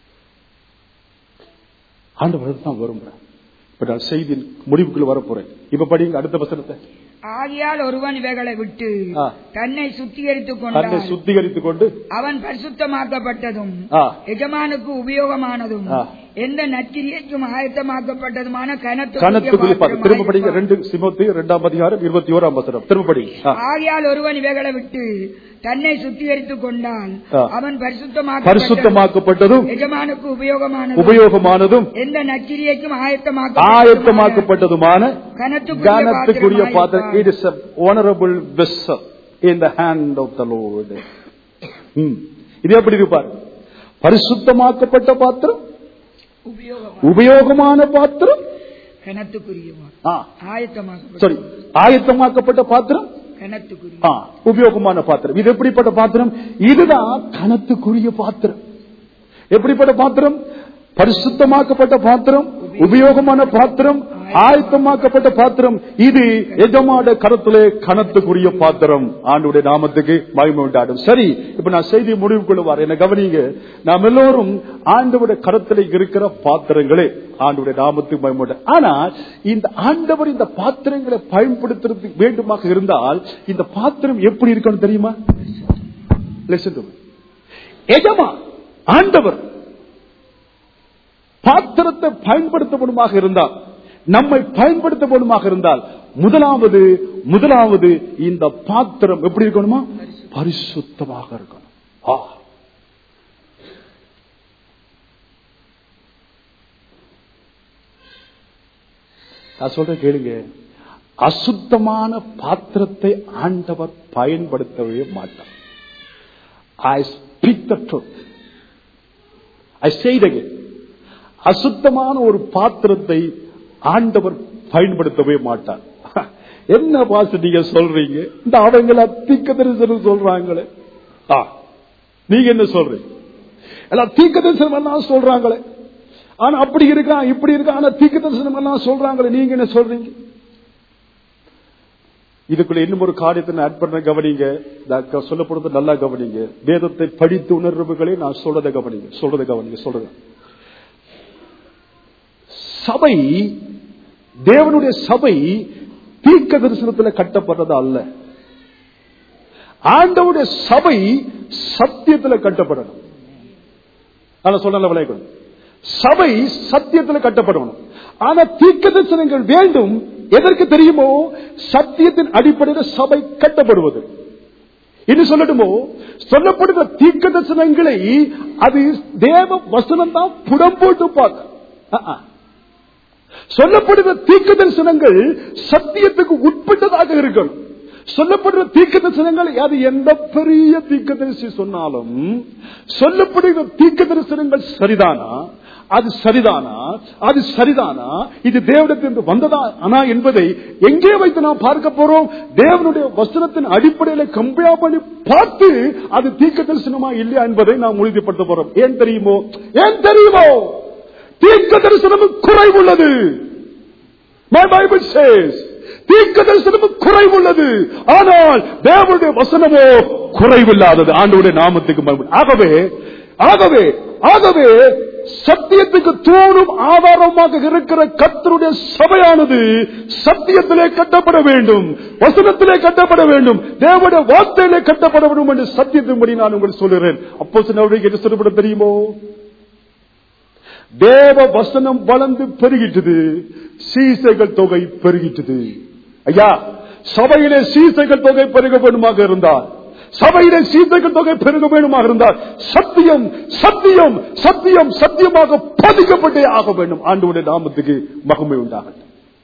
ஆண்டவர் தான் விரும்புறேன் இப்ப நான் செய்தியின் முடிவுக்குள்ள வரப்போறேன் இப்ப படிங்க அடுத்த வசனத்தை ஆகியால் ஒருவன் இவைகளை விட்டு ஆ. தன்னை சுத்திகரித்துக் தன்னை கொண்டான் சுத்திகரித்துக் கொண்டு அவன் பரிசுத்தமாக்கப்பட்டதும் ஆ. எஜமானுக்கு உபயோகமானதும் ஆ. எந்த நற்கிரியைக்கும் ஆயத்தமாக்கப்பட்டதுமான கனத்து கனத்துக்குரிய பாத்திரம். திரும்ப படிங்க ரெண்டு சிமோத்தி இரண்டாம் அதிகாரம் இருபத்தி ஓராம் வசனம் திரும்ப படிங்க ஆ. ஆகியால் ஒருவன் இவைகளை விட்டு தன்னை சுத்திகரித்துக் கொண்டான் ஆ. அவன் பரிசுத்தமாக பரிசுத்தமாக்கப்பட்டதும் எஜமானுக்கு உபயோகமானதும் உபயோகமானதும் எந்த நற்கிரியைக்கும் ஆயத்தமாக்க ஆயத்தமாக்கப்பட்டதுமான கனத்துக்குரிய கனத்துக்குரிய பாத்திரம் பாத்திரமாயிருப்பான். It is honorable vessel in the hand of the Lord ம். இது எப்படி இருப்பார் பரிசுத்தமாக்கப்பட்ட பாத்திரம் உபயோகமா உபயோகமான பாத்திரம் கனத்துக்குரியவா ஆ, ஆயத்தமாக்கப்பட்ட sorry ஆயத்தமாக்கப்பட்ட பாத்திரம் கனத்துக்குரிய ஆ, உபயோகமான பாத்திரம் இது எப்படிப்பட்ட பாத்திரம் இதுதான் கனத்துக்குரிய பாத்திரம் எப்படிப்பட்ட பாத்திரம் பரிசுத்தமாக்கப்பட்ட பாத்திரம் உபயோகமான பாத்திரம் ஆயத்தமாக்கப்பட்ட பாத்திரம் இது எஜமாட கரத்திலே கனத்துக்குரிய பாத்திரம் ஆண்டுடைய நாமத்துக்கு மகிமை உண்டாடும் சரி இப்ப நான் செய்தி முடிவுக்குள்ள வர என்ன கவனிங்க நாம் எல்லோரும் ஆண்டவுடைய கரத்திலே இருக்கிற பாத்திரங்களே ஆண்டுடைய நாமத்துக்கு மகிமை உண்டாடும். ஆனா இந்த ஆண்டவர் இந்த பாத்திரங்களை பயன்படுத்துறது வேண்டுமாக இருந்தால் இந்த பாத்திரம் எப்படி இருக்கணும் தெரியுமா Listen to me. எஜமா ஆண்டவர் பாத்திரத்தை பயன்படுத்தப்படுமாக இருந்தால் நம்மை பயன்படுத்தப்படுமாக இருந்தால் முதலாவது முதலாவது இந்த பாத்திரம் எப்படி இருக்கணுமா பரிசுத்தமாக இருக்கணும் ஆ. நான் சொல்றேன் கேளுங்க அசுத்தமான பாத்திரத்தை ஆண்டவர் பயன்படுத்தவே மாட்டார் ஐ ஸ்பீக் த ட்ரூத் ஐ செய்தக அசுத்தமான ஒரு பாத்திரத்தை ஆண்டவர் பயன்படுத்தவே மாட்டார் என்ன பாச நீங்க சொல்றீங்க இந்த அவங்கள தீக்க தரிசனம் சொல்றாங்களே ஆ, நீங்க என்ன சொல்றீங்க எல்லாம் தீக்க தரிசனம் எல்லாம் சொல்றாங்களே ஆனா அப்படி இருக்கான் இப்படி இருக்கான் ஆனா தீக்க தரிசனம் எல்லாம் சொல்றாங்களே நீங்க என்ன சொல்றீங்க இதுக்குள்ள இன்னும் ஒரு காரியத்தை நான் ஆட் பண்ண கவனிங்க நான் க- சொல்லப்படுறது நல்லா கவனிங்க வேதத்தை படித்து உணர்வுகளை நான் சொல்றதை கவனிங்க சொல்றதை கவனிங்க சொல்றத சபை தேவனுடைய சபை தீர்க்க தரிசனத்தில் கட்டப்படுறது அல்ல ஆண்டவுடைய சபை சத்தியத்தில் கட்டப்படணும் நான் சொன்ன விளையாடு சபை சத்தியத்தில் கட்டப்படணும் ஆனா தீர்க்க தரிசனங்கள் வேண்டும் எதற்கு தெரியுமோ சத்தியத்தின் அடிப்படையில் சபை கட்டப்படுவது இன்னும் சொல்லட்டுமோ சொல்லப்படுகிற தீர்க்க தரிசனங்களை அது தேவ வசனம் தான் புடம் போட்டு பார்க்க சொல்லப்படுகிற தீர்க்க தரிசனங்கள் சத்தியத்துக்கு உட்பட்டதாக இருக்கணும் சொல்லப்படுற தீர்க்க தரிசனங்கள் அது எந்த பெரிய தீர்க்க தரிசி சொன்னாலும் சொல்லப்படுகிற தீர்க்க தரிசனங்கள் சரிதானா அது சரிதானா அது சரிதானா இது தேவனத்திலிருந்து வந்ததா ஆனா என்பதை எங்கே வைத்து நாம் பார்க்க போறோம் தேவனுடைய வசனத்தின் அடிப்படையில கம்பேர் பண்ணி பார்த்து அது தீர்க்க தரிசனமா இல்லையா என்பதை நாம் உறுதிப்படுத்த போறோம் ஏன் தெரியுமோ ஏன் தெரியுமோ தீர்க்க தரிசனம் குறைவுள்ளது My Bible says, தீர்க்க தரிசனம் குறைவுள்ளது ஆனால் தேவனுடைய வசனமோ குறைவில்லாதது ஆண்டவருடைய நாமத்துக்கு மறுபடி ஆகவே ஆகவே ஆகவே சத்தியத்துக்கு தூணும் ஆதாரமாக இருக்கிற கத்தருடைய சபையானது சத்தியத்திலே கட்டப்பட வேண்டும் வசனத்திலே கட்டப்பட வேண்டும் தேவனுடைய வார்த்தையிலே கட்டப்பட வேண்டும் என்று சத்தியத்தின்படி நான் உங்களுக்கு சொல்லுகிறேன் அப்போ என்ன சொல்லப்பட தெரியுமோ தேவ வசனம் வளர்ந்து பெருகிட்டது சீசைகள் தொகை பெருகிட்டது ஐயா சபையிலே சீசைகள் தொகை பெருக வேண்டுமாக இருந்தால் சபையிலே சீசைகள் தொகை பெருக வேண்டுமாக இருந்தால் சத்தியம் சத்தியம் சத்தியம் சத்தியமாக பதிக்கப்பட்டே ஆக வேண்டும் ஆண்டவுடைய நாமத்துக்கு மகிமை உண்டாகட்டும்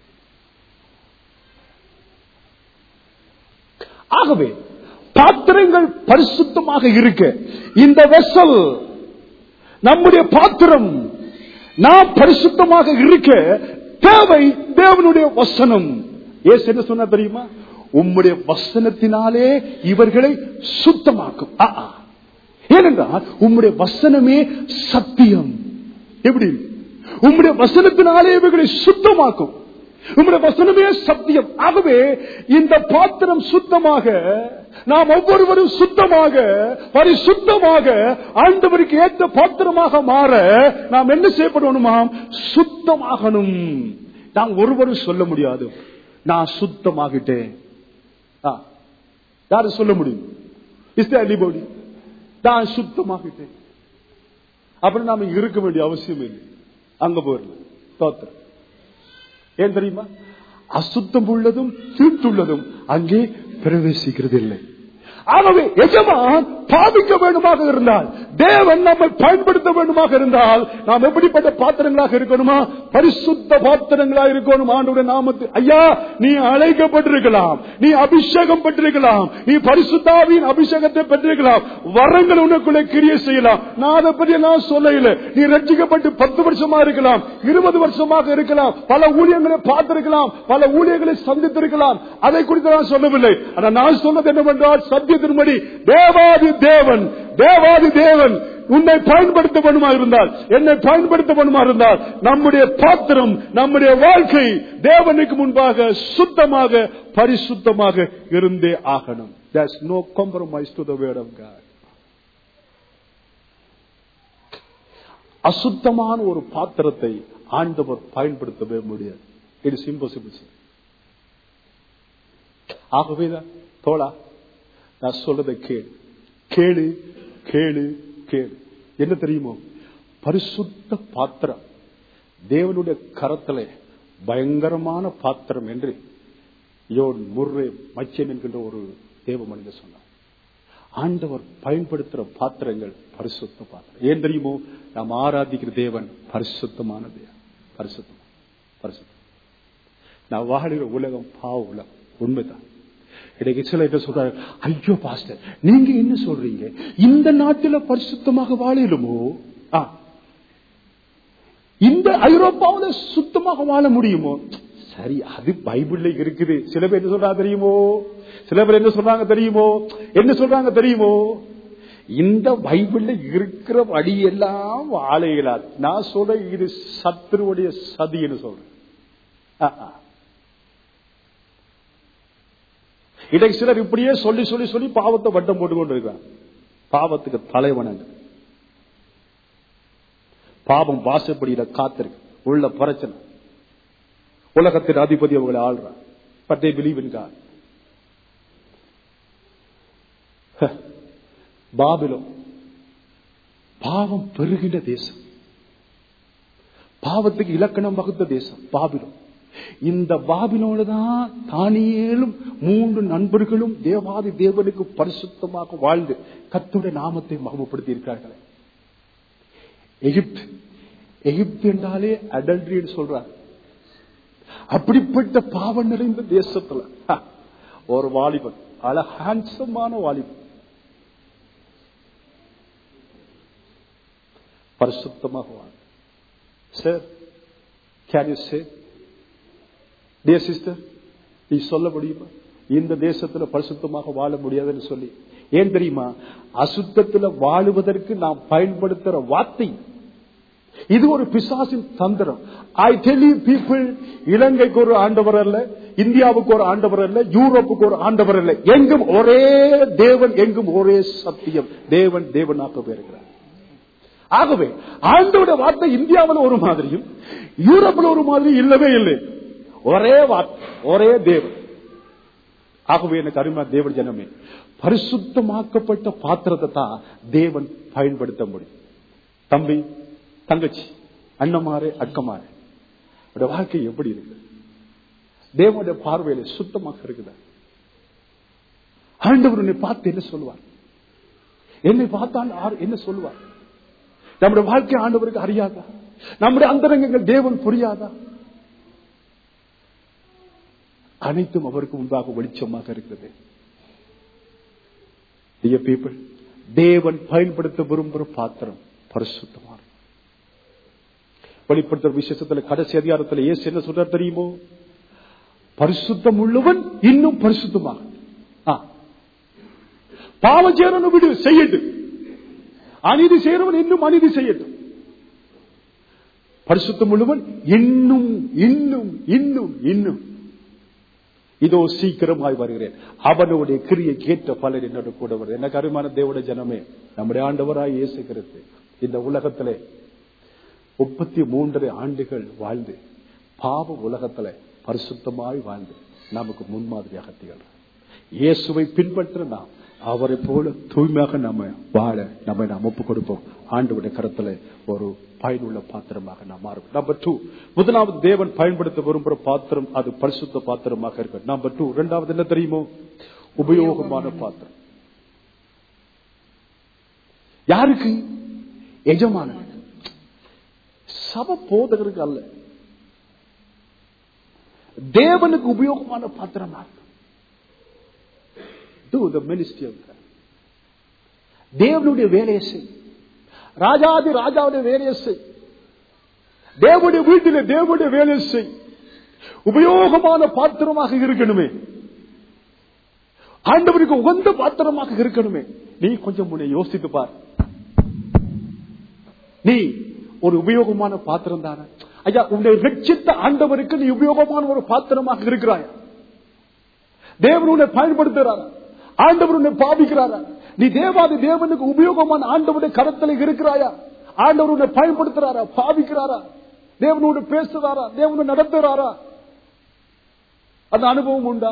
ஆகவே பாத்திரங்கள் பரிசுத்தமாக இருக்க இந்த வெசல் நம்முடைய பாத்திரம் நாம் பரிசுத்தமாக இருக்க தேவை தேவனுடைய வசனம் ஏசு என்ன சொன்னா தெரியுமா உம்முடைய வசனத்தினாலே இவர்களை சுத்தமாக்கும் ஆ, ஆ. ஏனென்றால் உம்முடைய வசனமே சத்தியம் எப்படி உம்முடைய வசனத்தினாலே இவர்களை சுத்தமாக்கும் உம்முடைய வசனமே சத்தியம் ஆகவே இந்த பாத்திரம் சுத்தமாக நாம் ஒவ்வொருவரும் சுத்தமாக பரிசுத்தமாக ஆண்டவருக்கு ஏற்ற பாத்திரமாக மாற நாம் என்ன செய்யப்படணுமாம் சுத்தமாகணும் நாம் ஒருவரும் சொல்ல முடியாது நான் சுத்தமாகிட்டேன் ஆ, யாரு சொல்ல முடியும் இஸ் அலிபோடி நான் சுத்தமாகிட்டேன் அப்புறம் நாம இங்க இருக்க வேண்டிய அவசியம் இல்லை அங்க போயிடலாம் தோத்திரம் ஏன் தெரியுமா அசுத்தம் உள்ளதும் தீட்டுள்ளதும் அங்கே பிரவேசிக்கிறது இல்லை ஆகவே எஜமான் பாவிக்க வேண்டுமாக இருந்தால் தேவன் நம்மை பயன்படுத்த வேண்டுமாக இருந்தால் நாம் எப்படிப்பட்ட பாத்திரங்களாக இருக்கணுமா பரிசுத்த பாத்திரங்களாக இருக்கணும் ஆண்டுடைய நாமத்து ஐயா நீ அழைக்கப்பட்டிருக்கலாம் நீ அபிஷேகம் பெற்றிருக்கலாம் நீ பரிசுத்தாவின் அபிஷேகத்தை பெற்றிருக்கலாம் வரங்கள் உனக்குள்ளே கிரிய செய்யலாம் நான் அதை பற்றி நான் சொல்லல நீ ரட்சிக்கப்பட்டு பத்து வருஷமா இருக்கலாம் இருபது வருஷமாக இருக்கலாம் பல ஊழியங்களை பார்த்திருக்கலாம் பல ஊழியர்களை சந்தித்திருக்கலாம் அதை குறித்து நான் சொல்லவில்லை ஆனா நான் சொன்னது என்னவென்றால் சத்தியத்தின்படி தேவாதி தேவன் தேவாதி தேவன் உன்னை பயன்படுத்த வேணுமா இருந்தால் என்னை பயன்படுத்த வேணுமா இருந்தால் நம்முடைய பாத்திரம் நம்முடைய வாழ்க்கை தேவனுக்கு முன்பாக சுத்தமாக பரிசுத்தமாக இருந்தே ஆகணும் There's no compromise to the word of God. அசுத்தமான ஒரு பாத்திரத்தை ஆண்டவர் பயன்படுத்தவே முடியாது இட் இஸ் இம்பாசிபிள் ஆகவேதான் தோழா நான் சொல்றதை கேளு கேளு கேளு கேளு என்ன தெரியுமோ பரிசுத்த பாத்திரம் தேவனுடைய கரத்துல பயங்கரமான பாத்திரம் என்று யோன் முர்ரே மச்சன் என்கின்ற ஒரு தேவ மனிதர் சொன்னார் ஆண்டவர் பயன்படுத்துற பாத்திரங்கள் பரிசுத்த பாத்திரம் ஏன் தெரியுமோ நாம் ஆராதிக்கிற தேவன் பரிசுத்தமான தேவன் பரிசுத்தம் பரிசுத்தம் நான் வாழுகிற உலகம் பாவ உலகம் உண்மைதான் இன்றைக்கு சில என்ன சொல்றாரு ஐயோ பாஸ்டர் நீங்க என்ன சொல்றீங்க இந்த நாட்டில பரிசுத்தமாக வாழலுமோ ஆ. இந்த ஐரோப்பாவில சுத்தமாக வாழ முடியுமோ சரி அது பைபிள்ல இருக்குது சில பேர் என்ன சொல்றாங்க தெரியுமோ சில பேர் என்ன சொல்றாங்க தெரியுமோ என்ன சொல்றாங்க தெரியுமோ இந்த பைபிள்ல இருக்கிற வழியெல்லாம் வாழ இயலாது நான் சொல்றேன் இது சத்துருவுடைய சதின்னு சொல்றேன் ஆ, ஆ. இன்றைக்கு சிலர் இப்படியே சொல்லி சொல்லி சொல்லி பாவத்தை வட்டம் போட்டு கொண்டு இருக்காங்க பாவத்துக்கு தலைவனங்க பாவம் வாசப்படியில காத்திருக்கு உள்ள பிரச்சனை உலகத்தின் அதிபதி அவங்களை ஆள்றான் but they believe in God பாபிலோ பாவம் பெருகின்ற தேசம் பாவத்துக்கு இலக்கணம் வகுத்த தேசம் பாபிலோ இந்த பாபிலோடு தான் தானியேலும் மூன்று நண்பர்களும் தேவாதி தேவனுக்கு பரிசுத்தமாக வாழ்ந்து கத்துடைய நாமத்தை மகமப்படுத்தி இருக்கிறார்களே எகிப்து எகிப்து என்றாலே அடல்ட்ரி சொல்றாங்க அப்படிப்பட்ட பாவம் நிறைந்த தேசத்துல ஹ, ஒரு வாலிபன் அழ ஹேண்ட்ஸமான வாலிபன் பரிசுத்தமாக வாழ் sir can you say dear sister நீ சொல்ல முடியுமா இந்த தேசத்துல பரிசுத்தமாக வாழ முடியாதுன்னு சொல்லி ஏன் தெரியுமா அசுத்தத்துல வாழுவதற்கு நாம் பயன்படுத்துற வார்த்தை இது ஒரு பிசாசின் தந்திரம் ஐ டெல் யூ பீப்புள் இலங்கைக்கு ஒரு ஆண்டவர் அல்ல இந்தியாவுக்கு ஒரு ஆண்டவர் அல்ல யூரோப்புக்கு ஒரு ஆண்டவர் அல்ல எங்கும் ஒரே தேவன் எங்கும் ஒரே சத்தியம் தேவன் தேவனாக பேருகிறார் ஆகவே ஆண்டோட வார்த்தை இந்தியாவில் ஒரு மாதிரியும் யூரோப்பில் ஒரு மாதிரி இல்லவே இல்லை ஒரே வார்த்தை ஒரே தேவன் ஆகவே எனக்கு அருமை தேவன் ஜனமே பரிசுத்தமாக்கப்பட்ட பாத்திரத்தை தான் தேவன் பயன்படுத்த முடியும் தம்பி தங்கச்சி அண்ணமாறு அக்கமாறு உடைய வாழ்க்கை எப்படி இருக்கு தேவனுடைய பார்வையில சுத்தமாக இருக்குதா ஆண்டவர் உன்னை பார்த்து என்ன சொல்லுவார் என்னை பார்த்தால் ஆர் என்ன சொல்லுவார் நம்முடைய வாழ்க்கை ஆண்டவருக்கு அறியாதா நம்முடைய அந்தரங்கங்கள் தேவன் புரியாதா அனைத்தும் அவருக்கு முன்பாக வெளிச்சமாக இருக்கிறது Dear people, தேவன் பயன்படுத்த விரும்புகிற பாத்திரம் பரிசுத்தமான வெளிப்படுத்துற விசேஷத்துல கடைசி அதிகாரத்துல ஏசு என்ன சொல்ற தெரியுமோ பரிசுத்தம் உள்ளவன் இன்னும் பரிசுத்தமாக ஆ. பாவம் செய்யறவன் விடு செய்யட்டும் அநீதி செய்யறவன் இன்னும் அநீதி செய்யட்டும் பரிசுத்தம் உள்ளவன் இன்னும் இன்னும் இன்னும் இன்னும் இதோ சீக்கிரமாய் வருகிறேன் அவனுடைய கிரியை கேட்ட பலர் என்னோட கூட வருது எனக்கு அருமான தேவட ஜனமே நம்முடைய ஆண்டவராய் இயேசு கிறிஸ்து இந்த உலகத்திலே முப்பத்தி மூன்றரை ஆண்டுகள் வாழ்ந்து பாவ உலகத்துல பரிசுத்தமாய் வாழ்ந்து நமக்கு முன்மாதிரியாக திகழ்றார் இயேசுவை பின்பற்ற நாம் அவரை போல தூய்மையாக நம்ம வாழ நம்ம நாம் ஒப்பு கொடுப்போம் ஆண்டவுடைய கரத்துல ஒரு பயனுள்ள பாத்திரமாக நாம் மாறும் நம்பர் டூ முதலாவது தேவன் பயன்படுத்த விரும்புகிற பாத்திரம் அது பரிசுத்த பாத்திரமாக இருக்கு நம்பர் டூ இரண்டாவது என்ன தெரியுமோ உபயோகமான பாத்திரம் யாருக்கு எஜமான சப போதகருக்கு அல்ல தேவனுக்கு உபயோகமான பாத்திரமா இருக்கு Do the ministry of God. தேவனுடைய வேலையை செய் ராஜாதி ராஜாவுடைய வேலையை செய் தேவனுடைய வீட்டிலே தேவனுடைய வேலையை செய் உபயோகமான பாத்திரமாக இருக்கணுமே ஆண்டவருக்கு உகந்த பாத்திரமாக இருக்கணுமே நீ கொஞ்சம் முன்னே யோசித்து பார் நீ ஒரு உபயோகமான பாத்திரம் தானே ஐயா உன்னை ரட்சித்த ஆண்டவருக்கு நீ உபயோகமான ஒரு பாத்திரமாக இருக்கிறாய் தேவன் உன்னை பயன்படுத்துகிறாரா ஆண்டவர் உன்னை பாவிக்கிறாரா நீ தேவாதி தேவனுக்கு உபயோகமான ஆண்டவருடைய கரத்தில் இருக்கிறாயா ஆண்டவர் உன்னை பயன்படுத்துறாரா பாவிக்கிறாரா தேவனோடு பேசுறாரா தேவனோடு நடத்துறாரா அந்த அனுபவம் உண்டா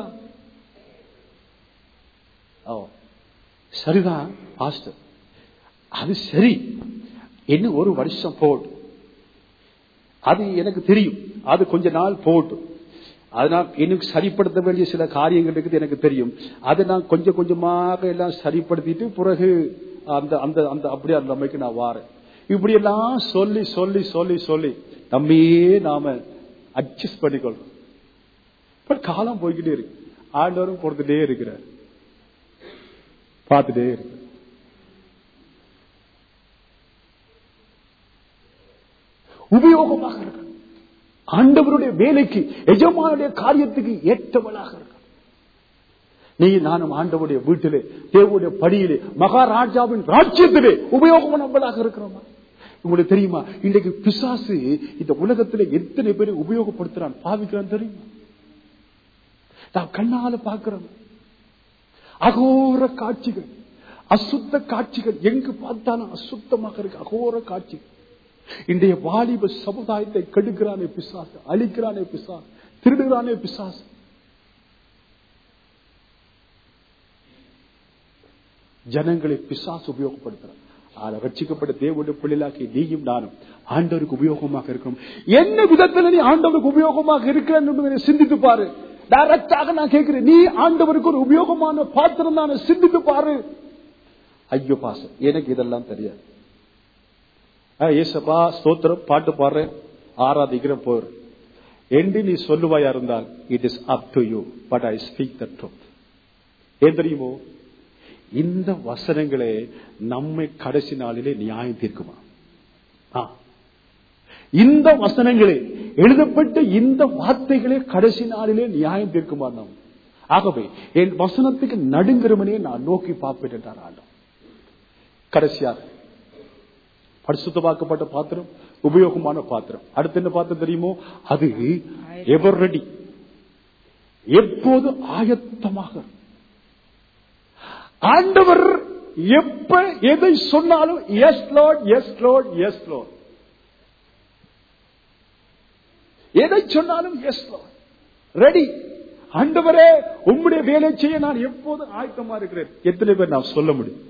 ஓ சரிதான் பாஸ்டர் அது சரி இன்னும் ஒரு வருஷம் போட்டும் அது எனக்கு தெரியும் அது கொஞ்ச நாள் போட்டும் அதனால் எனக்கு சரிப்படுத்த வேண்டிய சில காரியங்கள் இருக்குது எனக்கு தெரியும் அதை நான் கொஞ்சம் கொஞ்சமாக எல்லாம் சரிப்படுத்திட்டு பிறகு அந்த அந்த அந்த அப்படியே அந்த அமைக்கு நான் வாரேன் இப்படி எல்லாம் சொல்லி சொல்லி சொல்லி சொல்லி நம்மையே நாம அட்ஜஸ்ட் பண்ணிக்கொள்றோம் இப்ப காலம் போய்கிட்டே இருக்கு ஆண்டவரும் பொறுத்துட்டே இருக்கிறார் பார்த்துட்டே இருக்கு உபயோகமாக இருக்கு ஆண்டவருடைய வேலைக்கு எஜமானுடைய காரியத்துக்கு ஏற்றவளாக இருக்க நீ நானும் ஆண்டவருடைய வீட்டிலே தேவனுடைய படியிலே மகாராஜாவின் ராஜ்யத்திலே உபயோகமானவளாக இருக்கிறோமா உங்களுக்கு தெரியுமா இன்றைக்கு பிசாசு இந்த உலகத்திலே எத்தனை பேரை உபயோகப்படுத்துறான் பாவிக்கிறான் தெரியுமா நான் கண்ணால பாக்குறோம் அகோர காட்சிகள் அசுத்த காட்சிகள் எங்கு பார்த்தாலும் அசுத்தமாக இருக்கு அகோர காட்சிகள் இன்றைய வாலிப சமுதாயத்தை கெடுக்கிறானே பிசாசு அழிக்கிறானே பிசாசு திருடுகிறானே பிசாசு ஜனங்களை பிசாசு உபயோகப்படுத்துறான் ஆனா ரட்சிக்கப்பட்ட தேவனுடைய பிள்ளைகளாக்கி நீயும் நானும் ஆண்டவருக்கு உபயோகமாக இருக்கணும் என்ன விதத்துல நீ ஆண்டவருக்கு உபயோகமாக இருக்கிற சிந்தித்து பாரு டைரக்டாக நான் கேட்கிறேன் நீ ஆண்டவருக்கு ஒரு உபயோகமான பாத்திரம் தானே சிந்தித்து பாரு ஐயோ பாசம் எனக்கு இதெல்லாம் தெரியாது ஏசப்பா ஸ்தோத்திரம் பாட்டு பாடுறேன் ஆராதிக்கிறேன் போர் என்று நீ சொல்லுவாயா இருந்தால் it is up to you but I speak the truth ஏன் தெரியுமோ இந்த வசனங்களே நம்மை கடைசி நாளிலே நியாயம் தீர்க்குமா ஆ. இந்த வசனங்களே எழுதப்பட்ட இந்த வார்த்தைகளே கடைசி நாளிலே நியாயம் தீர்க்குமா நாம் ஆகவே என் வசனத்துக்கு நடுங்கிறவனே நான் நோக்கி பார்ப்பேன் என்றார் ஆண்டவர் கடைசியாக பரிசுத்தமாக்கப்பட்ட பாத்திரம் உபயோகமான பாத்திரம் அடுத்து என்ன பாத்திரம் தெரியுமோ அது எவர் ரெடி எப்போது ஆயத்தமாக ஆண்டவர் எப்ப எதை சொன்னாலும் yes Lord yes Lord yes Lord எதை சொன்னாலும் எஸ் லோட் ரெடி ஆண்டவரே உம்முடைய வேலை செய்ய நான் எப்போதும் ஆயத்தமா இருக்கிறேன் எத்தனை பேர் நான் சொல்ல முடியும்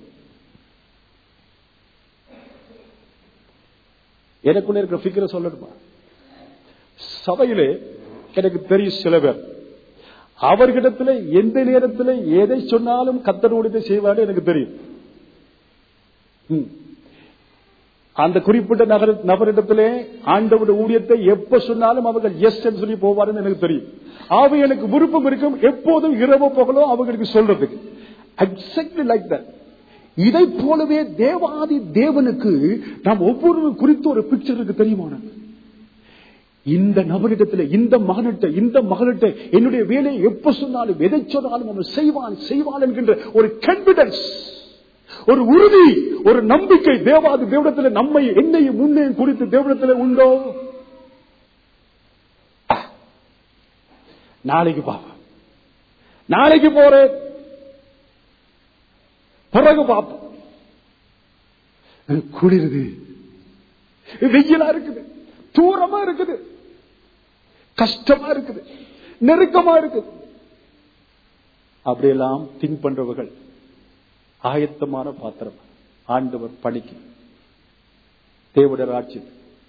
எனக்குள்ள இருக்கிற ஃபிகரை சொல்லணுமா சபையிலே எனக்கு தெரியும் சில பேர் அவர்களிடத்துல எந்த நேரத்தில் எதை சொன்னாலும் கத்தனுடைய செய்வாரு எனக்கு தெரியும் ம். அந்த குறிப்பிட்ட நகர நபரிடத்திலே ஆண்டவுடைய ஊழியத்தை எப்ப சொன்னாலும் அவர்கள் எஸ் சொல்லி போவாருன்னு எனக்கு தெரியும் ஆக எனக்கு விருப்பம் இருக்கும் எப்போதும் இரவு பகலோ அவங்களுக்கு சொல்றதுக்கு எக்ஸாக்ட்லி லைக் தட் இதை போலவே தேவாதி தேவனுக்கு நாம் ஒவ்வொரு குறித்து ஒரு பிக்சர் இருக்கு தெரியுமா உனக்கு? இந்த நபரிடத்தில் இந்த மகனிட்ட இந்த மகளிட்ட என்னுடைய வேலையை எப்ப சொன்னாலும் எதை சொன்னாலும் அவன் செய்வான் செய்வான் என்கின்ற ஒரு கான்பிடன்ஸ் ஒரு உறுதி ஒரு நம்பிக்கை தேவாதி தேவனத்தில் நம்மை என்னையும் முன்னையும் குறித்து தேவனத்தில் உண்டோ ஆ. நாளைக்கு பாப்போம் நாளைக்கு போறேன் பிறகு பார்ப்போம் எனக்கு குளிருது வெயிலா இருக்குது தூரமா இருக்குது கஷ்டமா இருக்குது நெருக்கமா இருக்குது அப்படியெல்லாம் திங்க் பண்றவர்கள் ஆயத்தமான பாத்திரம் ஆண்டவர் பணிக்கு தேவட ராட்சியம்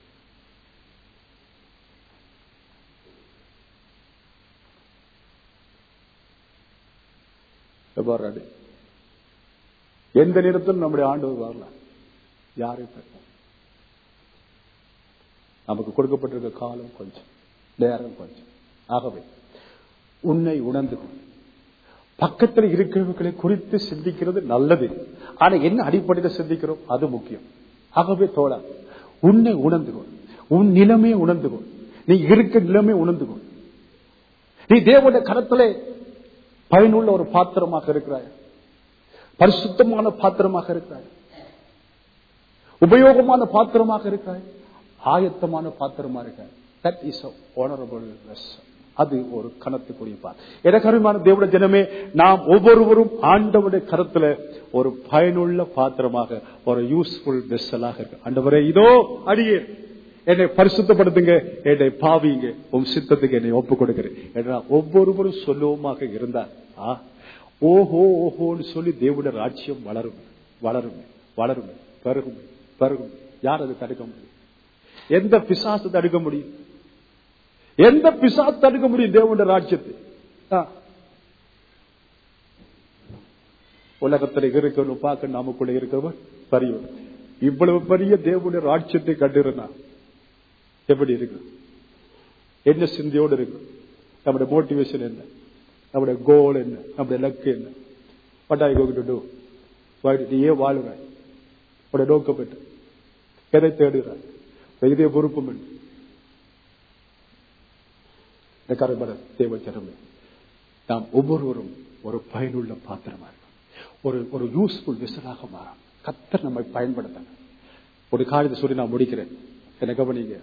எவ்வாறு அடி? எந்த நேரத்திலும் நம்முடைய ஆண்டவர் வரலாம் யாரை பெற்ற நமக்கு கொடுக்கப்பட்டிருக்க காலம் கொஞ்சம் நேரம் கொஞ்சம் ஆகவே உன்னை உணர்ந்து கொள். பக்கத்தில் இருக்கிறவர்களை குறித்து சிந்திக்கிறது நல்லது ஆனா என்ன அடிப்படையில் சிந்திக்கிறோம் அது முக்கியம் ஆகவே தோழா உன்னை உணர்ந்து கொள் உன் நிலைமையை உணர்ந்து கொள் நீ இருக்க நிலைமை உணர்ந்து கொள் நீ தேவனுடைய கரத்திலே பயனுள்ள ஒரு பாத்திரமாக இருக்கிறாய் பரிசுத்தமான பாத்திரமாக இருக்கிறாய் உபயோகமான பாத்திரமாக இருக்கிறாய் ஆயத்தமான பாத்திரமா இருக்காய் தட் இஸ் honorable vessel. அது ஒரு கணத்துக்குரிய பார் எனக்கு அருமையான தேவட ஜனமே நாம் ஒவ்வொருவரும் ஆண்டவுடைய கருத்துல ஒரு பயனுள்ள பாத்திரமாக ஒரு யூஸ்ஃபுல் வெஸ்ஸலாக இருக்கு ஆண்டவரே இதோ அடியே என்னை பரிசுத்தப்படுத்துங்க என்னை பாவிங்க உன் சித்தத்துக்கு என்னை ஒப்பு கொடுக்கிறேன் என்றா ஒவ்வொருவரும் சொல்லுவோமாக இருந்தார் ஆ ஓஹோ ஓஹோன்னு சொல்லி தேவனுடைய ராட்சியம் வளரும் வளரும் வளரும் பெருகும் பெருகும் யார் அதை தடுக்க முடியும் எந்த பிசாசு தடுக்க முடியும் எந்த பிசாசு தடுக்க முடியும் தேவனுடைய ராஜ்யத்தை ஆ. உலகத்தில் இருக்கணும் பார்க்க நமக்குள்ள இருக்கிறவன் பெரியவன் இவ்வளவு பெரிய தேவனுடைய ராஜ்யத்தை கண்டிருந்தா எப்படி இருக்கு என்ன சிந்தையோடு இருக்கு நம்முடைய மோட்டிவேஷன் என்ன நம்முடைய கோல் என்ன நம்முடைய லக்கு என்ன what I going to do நீ ஏன் வாழுறாய் உடைய நோக்கம் என்ன எதை தேடுகிறாய் உடைய இதய பொறுப்பும் என்ன இந்த கருமட தேவ ஜனமே நாம் ஒவ்வொருவரும் ஒரு பயனுள்ள பாத்திரமா இருக்கும் ஒரு ஒரு யூஸ்ஃபுல் விசலாக மாறும் கத்தர் நம்மை பயன்படுத்த ஒரு காரியத்தை சொல்லி நான் முடிக்கிறேன் என்ன கவனிங்க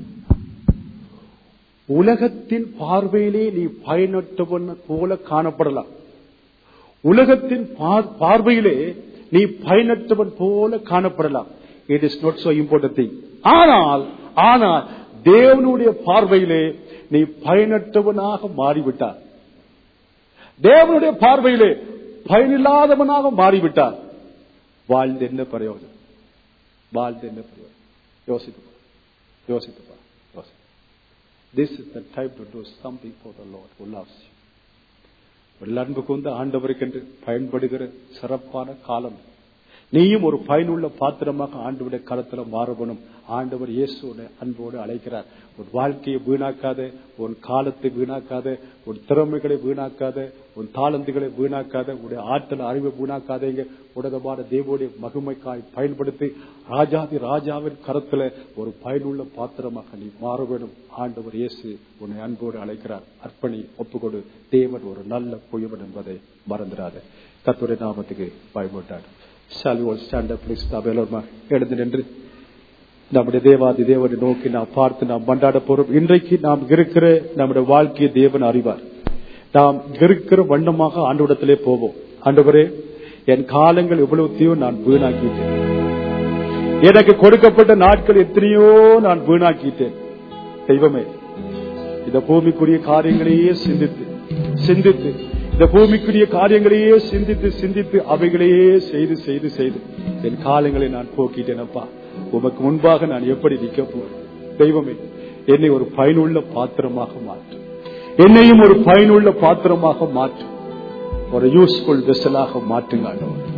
உலகத்தின் பார்வையிலே நீ பயனற்றவன் போல காணப்படலாம் உலகத்தின் பார்- பார்வையிலே நீ பயனற்றவன் போல காணப்படலாம் it is not so important thing ஆனால் ஆனால் தேவனுடைய பார்வையிலே நீ பயனற்றவனாக மாறிவிட்டார் தேவனுடைய பார்வையிலே பயனில்லாதவனாக மாறிவிட்டார் வாழ்ந்து என்ன பிரயோஜனம் வாழ்ந்து என்ன பிரயோஜனம் யோசித்து பார். யோசித்து பார். யோசி this is the time to do something for the Lord who loves you உள்ள அன்பு கொண்டு ஆண்டவருக்கென்று பயன்படுகிற சிறப்பான காலம் நீயும் ஒரு பயனுள்ள பாத்திரமாக ஆண்டவருடைய கரத்துல மாறவனும் ஆண்டவர் இயேசுவோட அன்போடு அழைக்கிறார் உன் வாழ்க்கையை வீணாக்காத உன் காலத்தை வீணாக்காத உன் திறமைகளை வீணாக்காத உன் தாளந்துகளை வீணாக்காத உடைய ஆற்றல் அறிவை வீணாக்காதீங்க உடதமான தேவோடைய மகிமைக்காய் பயன்படுத்தி ராஜாதி ராஜாவின் கரத்துல ஒரு பயனுள்ள பாத்திரமாக நீ மாற வேண்டும் ஆண்டவர் இயேசு உன்னை அன்போடு அழைக்கிறார் அர்ப்பணி ஒப்புக்கொடு தேவன் ஒரு நல்ல குயவன் என்பதை மறந்துடாத கத்துடைய நாமத்துக்கு பயப்பட்டார் shall we stand up please நாம் எல்லோருமா எழுந்து நின்று நம்முடைய தேவாதி தேவனை நோக்கி நாம் பார்த்து நாம் மண்டாட போறோம் இன்றைக்கு நாம் இருக்கிற நம்முடைய வாழ்க்கையை தேவன் அறிவார் நாம் இருக்கிற வண்ணமாக ஆண்டவிடத்திலே போவோம் ஆண்டவரே என் காலங்கள் எவ்வளவுத்தையோ நான் வீணாக்கிட்டேன் எனக்கு கொடுக்கப்பட்ட நாட்கள் எத்தனையோ நான் வீணாக்கிட்டேன் தெய்வமே இந்த பூமிக்குரிய காரியங்களையே சிந்தித்து சிந்தித்து இந்த பூமிக்குரிய காரியங்களையே சிந்தித்து சிந்தித்து அவைகளையே செய்து செய்து செய்து என் காலங்களை நான் போக்கிட்டேன் அப்பா உமக்கு முன்பாக நான் எப்படி நிற்க போறேன் தெய்வமே என்னை ஒரு பயனுள்ள பாத்திரமாக மாற்று என்னையும் ஒரு பயனுள்ள பாத்திரமாக மாற்று ஒரு யூஸ்ஃபுல் வெசலாக மாற்றுங்க ஆண்டவர்